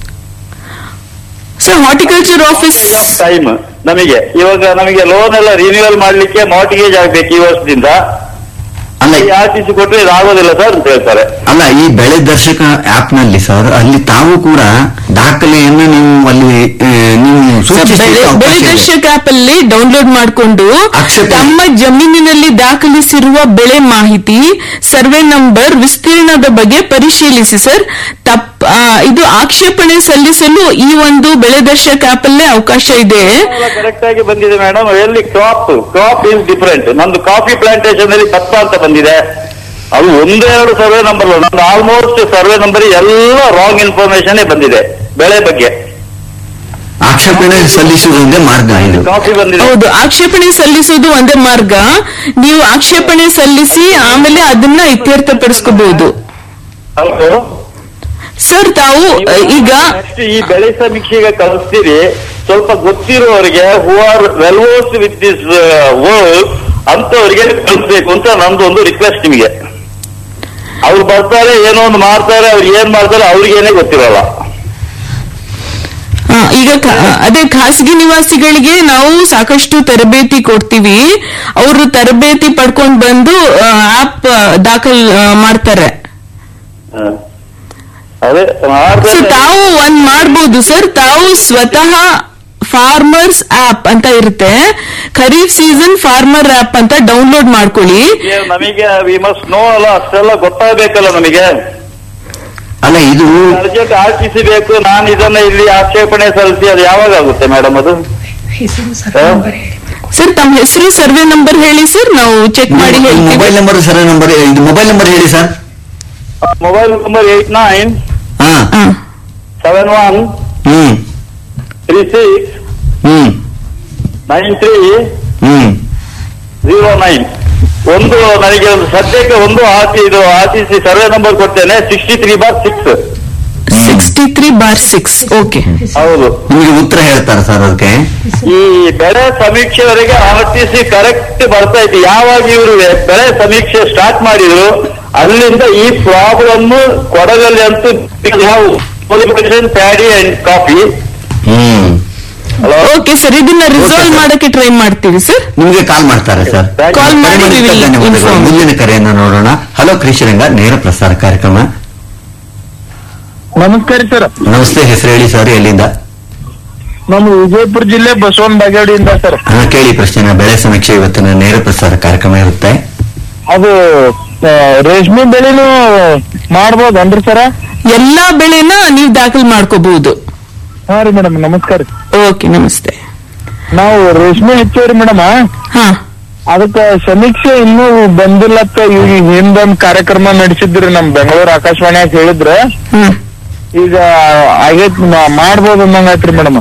ಸರ್ ಹಾರ್ಟಿಕಲ್ಚರ್ ಆಫೀಸ್ ಟೈಮ್ ನಮಗೆ ಇವಾಗ ನಮಗೆ ಲೋನ್ ಎಲ್ಲ ರಿನ್ಯೂವಲ್ ಮಾಡ್ಲಿಕ್ಕೆ ಮಾರ್ಟಿಗೇಜ್ ಆಗ್ಬೇಕು ಈ ವರ್ಷದಿಂದ ಅಲ್ಲ ಆರ್ ಟಿ ಸಿ ಕೊಟ್ರೆ ಇದಾಗೋದಿಲ್ಲ ಸರ್ ಅಂತ ಹೇಳ್ತಾರೆ ಅಲ್ಲ ಈ ಬೆಳೆ ದರ್ಶಕ ಆಪ್ ನಲ್ಲಿ ಸರ್ ಅಲ್ಲಿ ತಾವು ಕೂಡ ದಾಖಲೆಯನ್ನು ನೀವು ಅಲ್ಲಿ ಆ, ನೀವು ಸೂಚಿಸಲಿಕ್ಕೆ ಬೆಳೆ ಅವಕಾಶ ಬೆಳೆ ಇದೆ. ದರ್ಶಕ ಆಪ್ ಅಲ್ಲಿ ಡೌನ್ಲೋಡ್ ಮಾಡಿಕೊಂಡು ಆಕ್ಷೇಪಣೆ. ತಮ್ಮ ಜಮೀನಿನಲ್ಲಿ ದಾಖಲಿಸಿರುವ ಬೆಳೆ ಮಾಹಿತಿ ಸರ್ವೆ ನಂಬರ್ ವಿಸ್ತೀರ್ಣದ ಬಗ್ಗೆ ಪರಿಶೀಲಿಸಿ ಸರ್ ತಪ್ಪ ಆ, ಇದು ಆಕ್ಷೇಪಣೆ ಸಲ್ಲಿಸಲು ಈ ಒಂದು ಬೆಳೆ ದರ್ಶಕ ಆಪ್ ಅಲ್ಲೇ ಅವಕಾಶ ಇದೆ ಕರೆಕ್ಟ್ ಆಗಿ ಬಂದಿದೆ ಮೇಡಮ್ ಎಲ್ಲಿ ಕ್ರಾಪ್ ಕ್ರಾಪ್ ಇಸ್ ಡಿಫರೆಂಟ್ ನಂದು ಕಾಫಿ ಪ್ಲಾಂಟೇಶನ್ ಅಲ್ಲಿ ಭತ್ತ ಅಂತ ಬಂದಿದೆ ಅದು ಒಂದೆರಡು ಸರ್ವೆ ನಂಬರ್ ನಂದು ಆಲ್ಮೋಸ್ಟ್ ಸರ್ವೆ ನಂಬರ್ ಎಲ್ಲ ರಾಂಗ್ ಇನ್ಫಾರ್ಮೇಶನ್ ಬಂದಿದೆ ಬೆಳೆ ಬಗ್ಗೆ ಆಕ್ಷೇಪಣೆ ಸಲ್ಲಿಸುವುದೊಂದೇ ಮಾರ್ಗ ಇದು ಕಾಫಿ ಬಂದಿದೆ ಹೌದು ಆಕ್ಷೇಪಣೆ ಸಲ್ಲಿಸುವುದು ಒಂದೇ ಮಾರ್ಗ ನೀವು ಆಕ್ಷೇಪಣೆ ಸಲ್ಲಿಸಿ ಆಮೇಲೆ ಅದನ್ನ ಇತ್ಯರ್ಥಪಡಿಸ್ಕೋಬಹುದು ಹೌದು ಸರ್ ತಾವು ಅ, ಈಗ ನೆಕ್ಸ್ಟ್ ಈ ಬೆಳೆ ಸಮೀಕ್ಷೆಗೆ ಕಳಿಸ್ತೀರಿ ಸ್ವಲ್ಪ ಗೊತ್ತಿರುವವರಿಗೆ who are well versed with this world ಅಂತವರಿಗೆ ಕಳಿಸ್ಬೇಕು ಅಂತ ನಂದು ಒಂದು ರಿಕ್ವೆಸ್ಟ್ ನಿಮಗೆ ಅವ್ರು ಬರ್ತಾರೆ ಏನೋ ಒಂದು ಮಾಡ್ತಾರೆ ಅವ್ರು ಏನ್ ಮಾಡ್ತಾರೆ ಅವ್ರಿಗೇನೆ ಗೊತ್ತಿರಲ್ಲ ಆ, ಈಗ ಖ- ಅದೇ ಖಾಸಗಿ ನಿವಾಸಿಗಳಿಗೆ ನಾವು ಸಾಕಷ್ಟು ತರಬೇತಿ ಕೊಡ್ತೀವಿ ಅವರು ತರಬೇತಿ ಪಡ್ಕೊಂಡು ಬಂದು ಆಪ್ ದಾಖಲ್ ಆ, ಮಾಡ್ತಾರೆ ಹ. ಅದೇ ಸೊ ಮಾಡ್ತಾರೆ ತಾವು ಒಂದ್ ಮಾಡ್ಬೋದು ಸರ್ ತಾವು ಸ್ವತಃ ಫಾರ್ಮರ್ಸ್ ಆಪ್ ಅಂತ ಇರುತ್ತೆ ಖರೀಫ್ ಸೀಸನ್ ಫಾರ್ಮರ್ ಆಪ್ ಅಂತ ಡೌನ್ಲೋಡ್ ಮಾಡ್ಕೊಳ್ಳಿ ಏ, ನಮಗೆ ವಿ ಮಸ್ಟ್ ನೋ ಅಲ್ಲ ಅಷ್ಟೆಲ್ಲ ಗೊತ್ತಾಗಬೇಕಲ್ಲ ನಮಗೆ ಅಲ್ಲ ಇದು ಅರ್ಜೆಂಟ್ ಆರ್ ಟಿ ಸಿ ಬೇಕು ನಾನು ಇದನ್ನ ಇಲ್ಲಿ ಆಕ್ಷೇಪಣೆ ಸಲ್ಲಿಸಿ ಅದು ಯಾವಾಗ ಆಗುತ್ತೆ ಮೇಡಮ್ ಅದು ಹ? ಸರ್ ತಮ್ಮ ಹೆಸರು ಸರ್ವೆ ನಂಬರ್ ಹೇಳಿ ಸರ್ ನಾವು ಚೆಕ್ ಮಾಡಿ ಹೇಳ್ತೀವಿ ಮೊಬೈಲ್ ನಂಬರ್ ಸರ್ ನಂಬರ್ ಇದು ಮೊಬೈಲ್ ನಂಬರ್ ಹೇಳಿ sir mobile number eight nine ಹಾ ಹಾ. Seven one hmm three six hmm nine three hmm zero nine ಒಂದು ನನಗೆ ಒಂದು ಸದ್ಯಕ್ಕೆ ಒಂದು ಆರ್ ಇದು R T C survey number ಕೊಡ್ತೇನೆ sixty three bar six sixty three bar six okay ಹೌದು ನಿಮಗೆ ಉತ್ತರ ಹೇಳ್ತಾರೆ ಸರ್ ಅದಕ್ಕೆ ಈ ಬೆಳೆ ಸಮೀಕ್ಷೆವರೆಗೆ ಆರ್ ಟಿ ಸಿ ಕರೆಕ್ಟ್ ಬರ್ತಾ ಇತ್ತು ಯಾವಾಗ ಇವರು ಬೆಳೆ ಸಮೀಕ್ಷೆ ಸ್ಟಾರ್ಟ್ ಮಾಡಿದ್ರು ಅಲ್ಲಿಂದ ಈ ಪ್ರಾಬ್ಲಮ್ ಕೊಡಗಲ್ಲಿ ಅಂತೂ ನಾವು paddy and coffee hmm okay sir ಇದನ್ನ ರಿಸಾಲ್ವ್ sir. ಮಾಡಕ್ಕೆ ಟ್ರೈ ಮಾಡ್ತೀವಿ ಸರ್ ನಿಮಗೆ ಕಾಲ್ ಮಾಡ್ತಾರೆ ಸರ್ Call ಮಾಡಿ ಕರೆ ಮಾಡಿದ್ದಕ್ಕೆ we will ಧನ್ಯವಾದಗಳು. inform. ಮುಂದಿನ ಕರೆಯನ್ನ ನೋಡೋಣ ಹಲೋ ಕೃಷಿರಂಗ ನೇರ ಪ್ರಸಾರ ಕಾರ್ಯಕ್ರಮ ನಮಸ್ಕಾರ ಸರ್ ನಮಸ್ತೆ ಹೆಸರು ಹೇಳಿ ಸರ್ ಎಲ್ಲಿಂದ ನಮ್ಮ ವಿಜಯಪುರ ಜಿಲ್ಲೆ ಬಸವನ ಬಾಗೇಡಿಯಿಂದ ಸರ್ ಹಾ ಕೇಳಿ ಪ್ರಶ್ನೆನ ಬೆಳೆ ಸಮೀಕ್ಷೆ ಇವತ್ತಿನ ನೇರ ಪ್ರಸಾರ ಕಾರ್ಯಕ್ರಮ ಇರುತ್ತೆ ಅದು ಆ, ರೇಷ್ಮೆ ಬೆಳೆನು ಮಾಡ್ಬೋದನ್ರಿ ಸರ ಎಲ್ಲಾ ಬೆಳೆನ ನೀವು ದಾಖಲ್ ಮಾಡ್ಕೋಬಹುದು ಹಾ ರೀ ಮೇಡಮ್ ನಮಸ್ಕಾರ ಓಕೆ ನಮಸ್ತೆ ನಾವು ರೇಷ್ಮೆ ಹೆಚ್ಚೇವ್ರಿ ಮೇಡಮ್ ಹಾ ಅದಕ್ಕ ಸಮೀಕ್ಷೆ ಇನ್ನೂ ಬಂದಿಲ್ಲತ್ತ ಈಗ ಹಿಂದೊಂದ್ ಕಾರ್ಯಕ್ರಮ ನಡೆಸಿದ್ರಿ ನಮ್ ಬೆಂಗಳೂರು ಆಕಾಶವಾಣಿಯಾಗ ಹೇಳಿದ್ರ ಹ್ಮ್ ಈಗ ಆಗೈತ್ ಮ- ಮಾಡ್ಬೋದು ಅನ್ನಂಗಾಯ್ತ್ರಿ ಮೇಡಮ್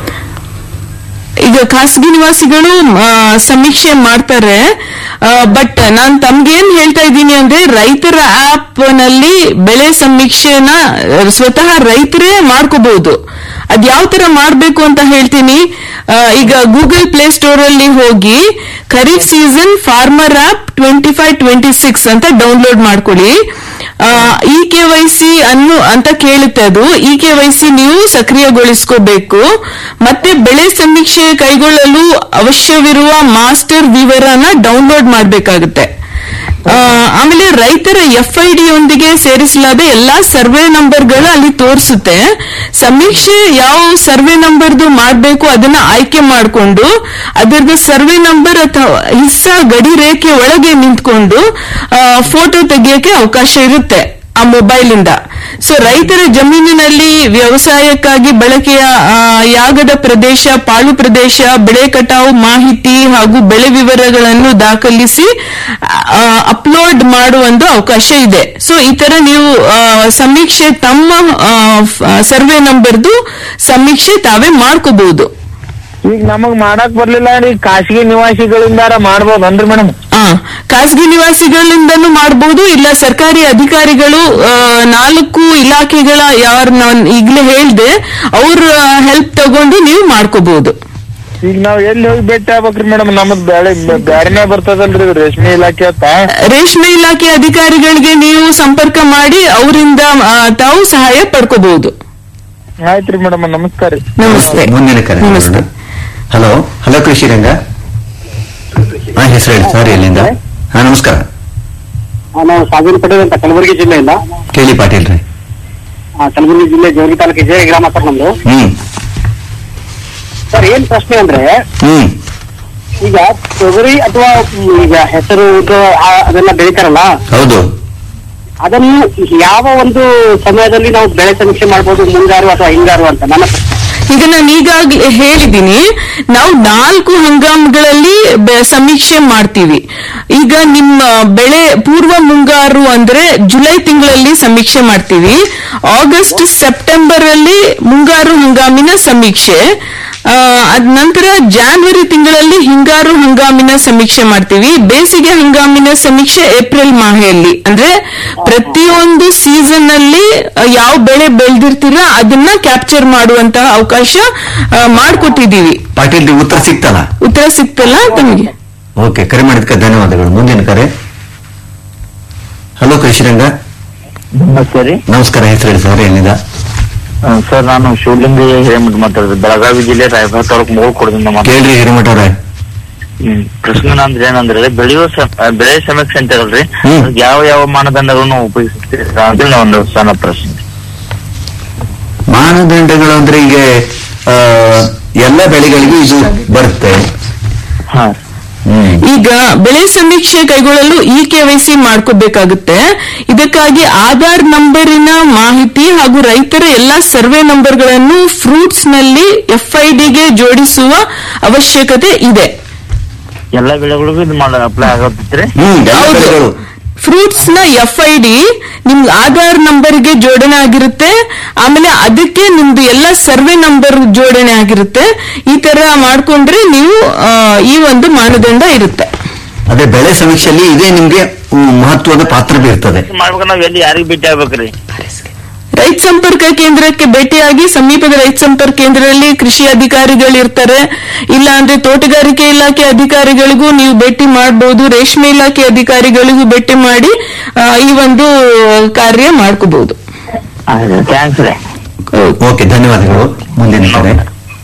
ಈಗ ಖಾಸಗಿ ನಿವಾಸಿಗಳು ಆ, ಸಮೀಕ್ಷೆ ಮಾಡ್ತಾರೆ ಬಟ್ ನಾನ್ ತಮ್ಗೇನ್ ಹೇಳ್ತಾ ಇದ್ದೀನಿ ಅಂದ್ರೆ ರೈತರ ಆಪ್ ನಲ್ಲಿ ಬೆಳೆ ಸಮೀಕ್ಷೆನ ಆ, ಸ್ವತಃ ರೈತರೇ ಮಾಡ್ಕೋಬಹುದು ಅದ್ ಯಾವ ತರ ಮಾಡ್ಬೇಕು ಅಂತ ಹೇಳ್ತೀನಿ ಆ, ಈಗ ಗೂಗಲ್ ಪ್ಲೇ ಸ್ಟೋರ್ ಅಲ್ಲಿ ಹೋಗಿ kharif season farmer app twenty five twenty six ಅಂತ ಡೌನ್ಲೋಡ್ ಮಾಡ್ಕೊಳ್ಳಿ ಇ ಕೆ ವೈ ಸಿ ಅನ್ನು ಅಂತ ಕೇಳುತ್ತೆ ಅದು ಇ ಕೆ ವೈ ಸಿ ನೀವು ಸಕ್ರಿಯಗೊಳಿಸ್ಕೋಬೇಕು ಮತ್ತೆ ಬೆಳೆ ಸಮೀಕ್ಷೆ ಕೈಗೊಳ್ಳಲು ಅವಶ್ಯವಿರುವ ಮಾಸ್ಟರ್ ವಿವರನ ಡೌನ್ಲೋಡ್ ಮಾಡಬೇಕಾಗುತ್ತೆ ಆಮೇಲೆ ರೈತರ ಎಫ್ ಐ ಡಿ ಯೊಂದಿಗೆ ಸೇರಿಸಲಾದ ಎಲ್ಲಾ ಸರ್ವೆ ನಂಬರ್ಗಳು ಅಲ್ಲಿ ತೋರಿಸುತ್ತೆ ಸಮೀಕ್ಷೆ ಯಾವ ಸರ್ವೆ ನಂಬರ್ದು ಮಾಡಬೇಕು ಅದನ್ನ ಆಯ್ಕೆ ಮಾಡಿಕೊಂಡು ಅದರದ್ದು ಸರ್ವೆ ನಂಬರ್ ಅಥವಾ ಹಿಸ್ಸ ಗಡಿ ರೇಖೆ ಒಳಗೆ ನಿಂತ್ಕೊಂಡು ಫೋಟೋ ತೆಗಿಯಕ್ಕೆ ಅವಕಾಶ ಇರುತ್ತೆ ಆ ಮೊಬೈಲ್ ಇಂದ ಸೊ ರೈತರ ಜಮೀನಿನಲ್ಲಿ ವ್ಯವಸಾಯಕ್ಕಾಗಿ ಬಳಕೆಯ ಆ, ಯಾಗದ ಪ್ರದೇಶ ಪಾಳು ಪ್ರದೇಶ ಬೆಳೆ ಕಟಾವು ಮಾಹಿತಿ ಹಾಗೂ ಬೆಳೆ ವಿವರಗಳನ್ನು ದಾಖಲಿಸಿ ಅಪ್ಲೋಡ್ ಮಾಡುವ ಒಂದು ಅವಕಾಶ ಇದೆ ಸೊ ಈ ತರ ನೀವು ಆ, ಸಮೀಕ್ಷೆ ತಮ್ಮ ಸರ್ವೆ ನಂಬರ್ದು ಸಮೀಕ್ಷೆ ತಾವೇ ಮಾಡ್ಕೋಬಹುದು ಈಗ ನಮಗ್ ಮಾಡಕ್ ಬರ್ಲಿಲ್ಲ ಅಂದ್ರೆ ಈಗ ಖಾಸಗಿ ನಿವಾಸಿಗಳಿಂದಾರ ಮಾಡ್ಬೋದನ್ರಿ ಮೇಡಮ್ ಆ, ಖಾಸಗಿ ನಿವಾಸಿಗಳಿಂದನೂ ಮಾಡಬಹುದು ಇಲ್ಲ ಸರ್ಕಾರಿ ಅಧಿಕಾರಿಗಳು ಆ, ನಾಲ್ಕು ಇಲಾಖೆಗಳ ಯಾರು ನಾನು ಈಗಲೇ ಹೇಳ್ದೆ ಅವ್ರ ಹೆಲ್ಪ್ ತಗೊಂಡು ನೀವು ಮಾಡ್ಕೋಬಹುದು ಈಗ ನಾವ್ ಎಲ್ಲಿ ಹೋಗಿ ಭೇಟಿ ಆಗ್ಬೇಕ್ರಿ ಮೇಡಮ್ ನಮದ್ ಬ್ಯಾಳೆ ಬ್ಯಾರೆನೇ ಬರ್ತದಲ್ರಿ ಇದು ರೇಷ್ಮೆ ಇಲಾಖೆ ಅಂತ ರೇಷ್ಮೆ ಇಲಾಖೆ ಅಧಿಕಾರಿಗಳಿಗೆ ನೀವು ಸಂಪರ್ಕ ಮಾಡಿ ಅವರಿಂದ ಆ, ತಾವು ಸಹಾಯ ಪಡ್ಕೋಬಹುದು ಆಯ್ತ್ರಿ ಮೇಡಮ್ ನಮಸ್ಕಾರ ರೀ ನಮಸ್ತೆ ಮುಂದಿನ ಕರೆ ನಮಸ್ತೆ ಹಲೋ ಹಲೋ ಕೃಷಿರಂಗ ಹಾ ಹೆಸರು ಹೇಳಿ ಸರ್ ಎಲ್ಲಿಂದ ಹಾ ನಮಸ್ಕಾರ ನಾವು ಸಾಗರ ಪಟೇಲ್ ಅಂತ ಕಲಬುರಗಿ ಜಿಲ್ಲೆಯಿಂದ ಕೇಳಿ ಪಾಟೀಲ್ ರೀ ಆ, ಕಲಬುರಗಿ ಜಿಲ್ಲೆ ಜೋಗಿ ತಾಲೂಕು ಜಯ ಗ್ರಾಮ ಸರ್ ನಮ್ದು ಹ್ಮ್ ಸರ್ ಏನ್ ಪ್ರಶ್ನೆ ಅಂದ್ರೆ ಹ್ಮ್ ಈಗ ತೊಗರಿ ಅಥವಾ ಈಗ ಹೆಸರು ಉದ್ದು ಆ- ಅದೆಲ್ಲ ಬೆಳಿತಾರಲ್ಲ ಹೌದು ಅದನ್ನು ಯಾವ ಒಂದು ಸಮಯದಲ್ಲಿ ನಾವು ಬೆಳೆ ಸಮೀಕ್ಷೆ ಮಾಡ್ಬೋದು ಮುಂಗಾರು ಅಥವಾ ಹಿಂಗಾರು ಅಂತ ನನ್ನ ಪ್ರಶ್ನೆ ಈಗ ನಾನು ಈಗಾಗಲೇ ಹೇಳಿದ್ದೀನಿ ನಾವು ನಾಲ್ಕು ಹಂಗಾಮಗಳಲ್ಲಿ ಬೆ- ಸಮೀಕ್ಷೆ ಮಾಡ್ತೀವಿ ಈಗ ನಿಮ್ಮ ಬೆಳೆ ಪೂರ್ವ ಮುಂಗಾರು ಅಂದ್ರೆ ಜುಲೈ ತಿಂಗಳಲ್ಲಿ ಸಮೀಕ್ಷೆ ಮಾಡ್ತೀವಿ ಆಗಸ್ಟ್ ಸೆಪ್ಟೆಂಬರ್ ಅಲ್ಲಿ ಮುಂಗಾರು ಹಂಗಾಮಿನ ಸಮೀಕ್ಷೆ ಆ, ಅದ್ ನಂತರ ಜಾನ್ವರಿ ತಿಂಗಳಲ್ಲಿ ಹಿಂಗಾರು ಹಂಗಾಮಿನ ಸಮೀಕ್ಷೆ ಮಾಡ್ತೀವಿ ಬೇಸಿಗೆ ಹಂಗಾಮಿನ ಸಮೀಕ್ಷೆ ಏಪ್ರಿಲ್ ಮಾಹೆಯಲ್ಲಿ ಅಂದ್ರೆ ಪ್ರತಿಯೊಂದು ಸೀಸನ್ ಅಲ್ಲಿ ಆ, ಯಾವ ಬೆಳೆ ಬೆಳೆದಿರ್ತೀರ ಅದನ್ನ ಕ್ಯಾಪ್ಚರ್ ಮಾಡುವಂತಹ ಅವಕಾಶ ಆ, ಮಾಡ್ಕೊಟ್ಟಿದೀವಿ ಪಾಟೀಲ್ ನಿಮ್ಗೆ ಉತ್ತರ ಸಿಕ್ತಲ್ಲ ಉತ್ತರ ಸಿಕ್ತಲ್ಲ ತಮಗೆ ಓಕೆ ಕರೆ ಮಾಡಿದ್ಕೆ ಧನ್ಯವಾದಗಳು ಮುಂದಿನ ಕರೆ ಹಲೋ ಕೃಷಿರಂಗ ನಮಸ್ತೆ ರೀ ನಮಸ್ಕಾರ ಹೆಸರು ಹೇಳಿ ಸರ್ ಎಲ್ಲಿಂದ ಸರ್ ನಾನು ಶಿವಲಿಂಗಿ ಹಿರೇಮಠ ಮಾತಾಡೋದು ಬೆಳಗಾವಿ ಜಿಲ್ಲೆ ರಾಯಭಾಗ ತಾಲೂಕು ಮೂರು ಕೊಡದಿಂದ ಮಾತಾಡ್ತೀನಿ ಕೇಳ್ರಿ ಹಿರೇಮಠ ಅವ್ರೆ ಹ್ಮ್. ಪ್ರಶ್ನೆ ನಂದ್ರೆ ಏನಂದ್ರೆ ಬೆಳೆಯುವ ಸ- ಆ, ಬೆಳೆ ಸಮೀಕ್ಷೆ ಅಂತ ಹೇಳ್ರಿ ಹ್ಮ್. ಅದಕ್ಕೆ ಯಾವ ಯಾವ ಮಾನದಂಡಗಳನ್ನು ಉಪಯೋಗಿಸ್ತೀರಾ ಅಂತ ಹೇಳಿ ಒಂದು ಸಣ್ಣ ಪ್ರಶ್ನೆ ಮಾನದಂಡಗಳು ಅಂದ್ರೆ ಈಗ ಆ, ಎಲ್ಲ ಬೆಳೆಗಳಿಗೂ ಇದು ಬರುತ್ತೆ ಹಾ ಹ್ಮ್ ಈಗ ಬೆಳೆ ಸಮೀಕ್ಷೆ ಕೈಗೊಳ್ಳಲು ಇ ಕೆವೈಸಿ ಮಾಡ್ಕೋಬೇಕಾಗುತ್ತೆ ಇದಕ್ಕಾಗಿ ಆಧಾರ್ ನಂಬರಿನ ಮಾಹಿತಿ ಹಾಗೂ ರೈತರ ಎಲ್ಲಾ ಸರ್ವೆ ನಂಬರ್ಗಳನ್ನು ಫ್ರೂಟ್ಸ್ ನಲ್ಲಿ ಎಫ್ಐಡಿಗೆ ಜೋಡಿಸುವ ಅವಶ್ಯಕತೆ ಇದೆ ಎಲ್ಲ ಬೆಳೆಗಳಿಗೂ ಇದು ಮಾಡ ಅಪ್ಲೈ ಆಗತ್ತಿತ್ರಿ ಹ್ಮ್ ಎಲ್ಲ ಹೌದು ಬೆಳೆಗಳು ಫ್ರೂಟ್ಸ್ ನ ಎಫ್ ಐ ಡಿ ನಿಮ್ದು ಆಧಾರ್ ನಂಬರ್ಗೆ ಜೋಡಣೆ ಆಗಿರುತ್ತೆ ಆಮೇಲೆ ಅದಕ್ಕೆ ನಿಮ್ದು ಎಲ್ಲ ಸರ್ವೆ ನಂಬರ್ ಜೋಡಣೆ ಆಗಿರುತ್ತೆ ಈ ತರ ಮಾಡ್ಕೊಂಡ್ರೆ ನೀವು ಆ, ಈ ಒಂದು ಮಾನದಂಡ ಇರುತ್ತೆ ಅದೇ ಬೆಳೆ ಸಮೀಕ್ಷೆಯಲ್ಲಿ ಇದೇ ನಿಮ್ಗೆ ಹ್ಮ್, ಮಹತ್ವದ ಪಾತ್ರ ಬೀರ್ತದೆ ಮಾಡ್ಬೇಕು ನಾವ್ ಎಲ್ಲಿ ಯಾರಿಗ್ ಭೇಟಿ ಆಗ್ಬೇಕ್ರಿ ರೈತ ಸಂಪರ್ಕ ಕೇಂದ್ರಕ್ಕೆ ಭೇಟಿಯಾಗಿ ಸಮೀಪದ ರೈತ ಸಂಪರ್ಕ ಕೇಂದ್ರದಲ್ಲಿ ಕೃಷಿ ಅಧಿಕಾರಿಗಳು ಇರ್ತಾರೆ ಇಲ್ಲ ಅಂದ್ರೆ ತೋಟಗಾರಿಕೆ ಇಲಾಖೆ ಅಧಿಕಾರಿಗಳಿಗೂ ನೀವು ಭೇಟಿ ಮಾಡಬಹುದು ರೇಷ್ಮೆ ಇಲಾಖೆ ಅಧಿಕಾರಿಗಳಿಗೂ ಭೇಟಿ ಮಾಡಿ ಆ, ಈ ಒಂದು ಕಾರ್ಯ ಮಾಡ್ಕೋಬಹುದು ಥ್ಯಾಂಕ್ಸ್ ರೀ ಓಕೆ ಧನ್ಯವಾದಗಳು ಮುಂದಿನ ಕರೆ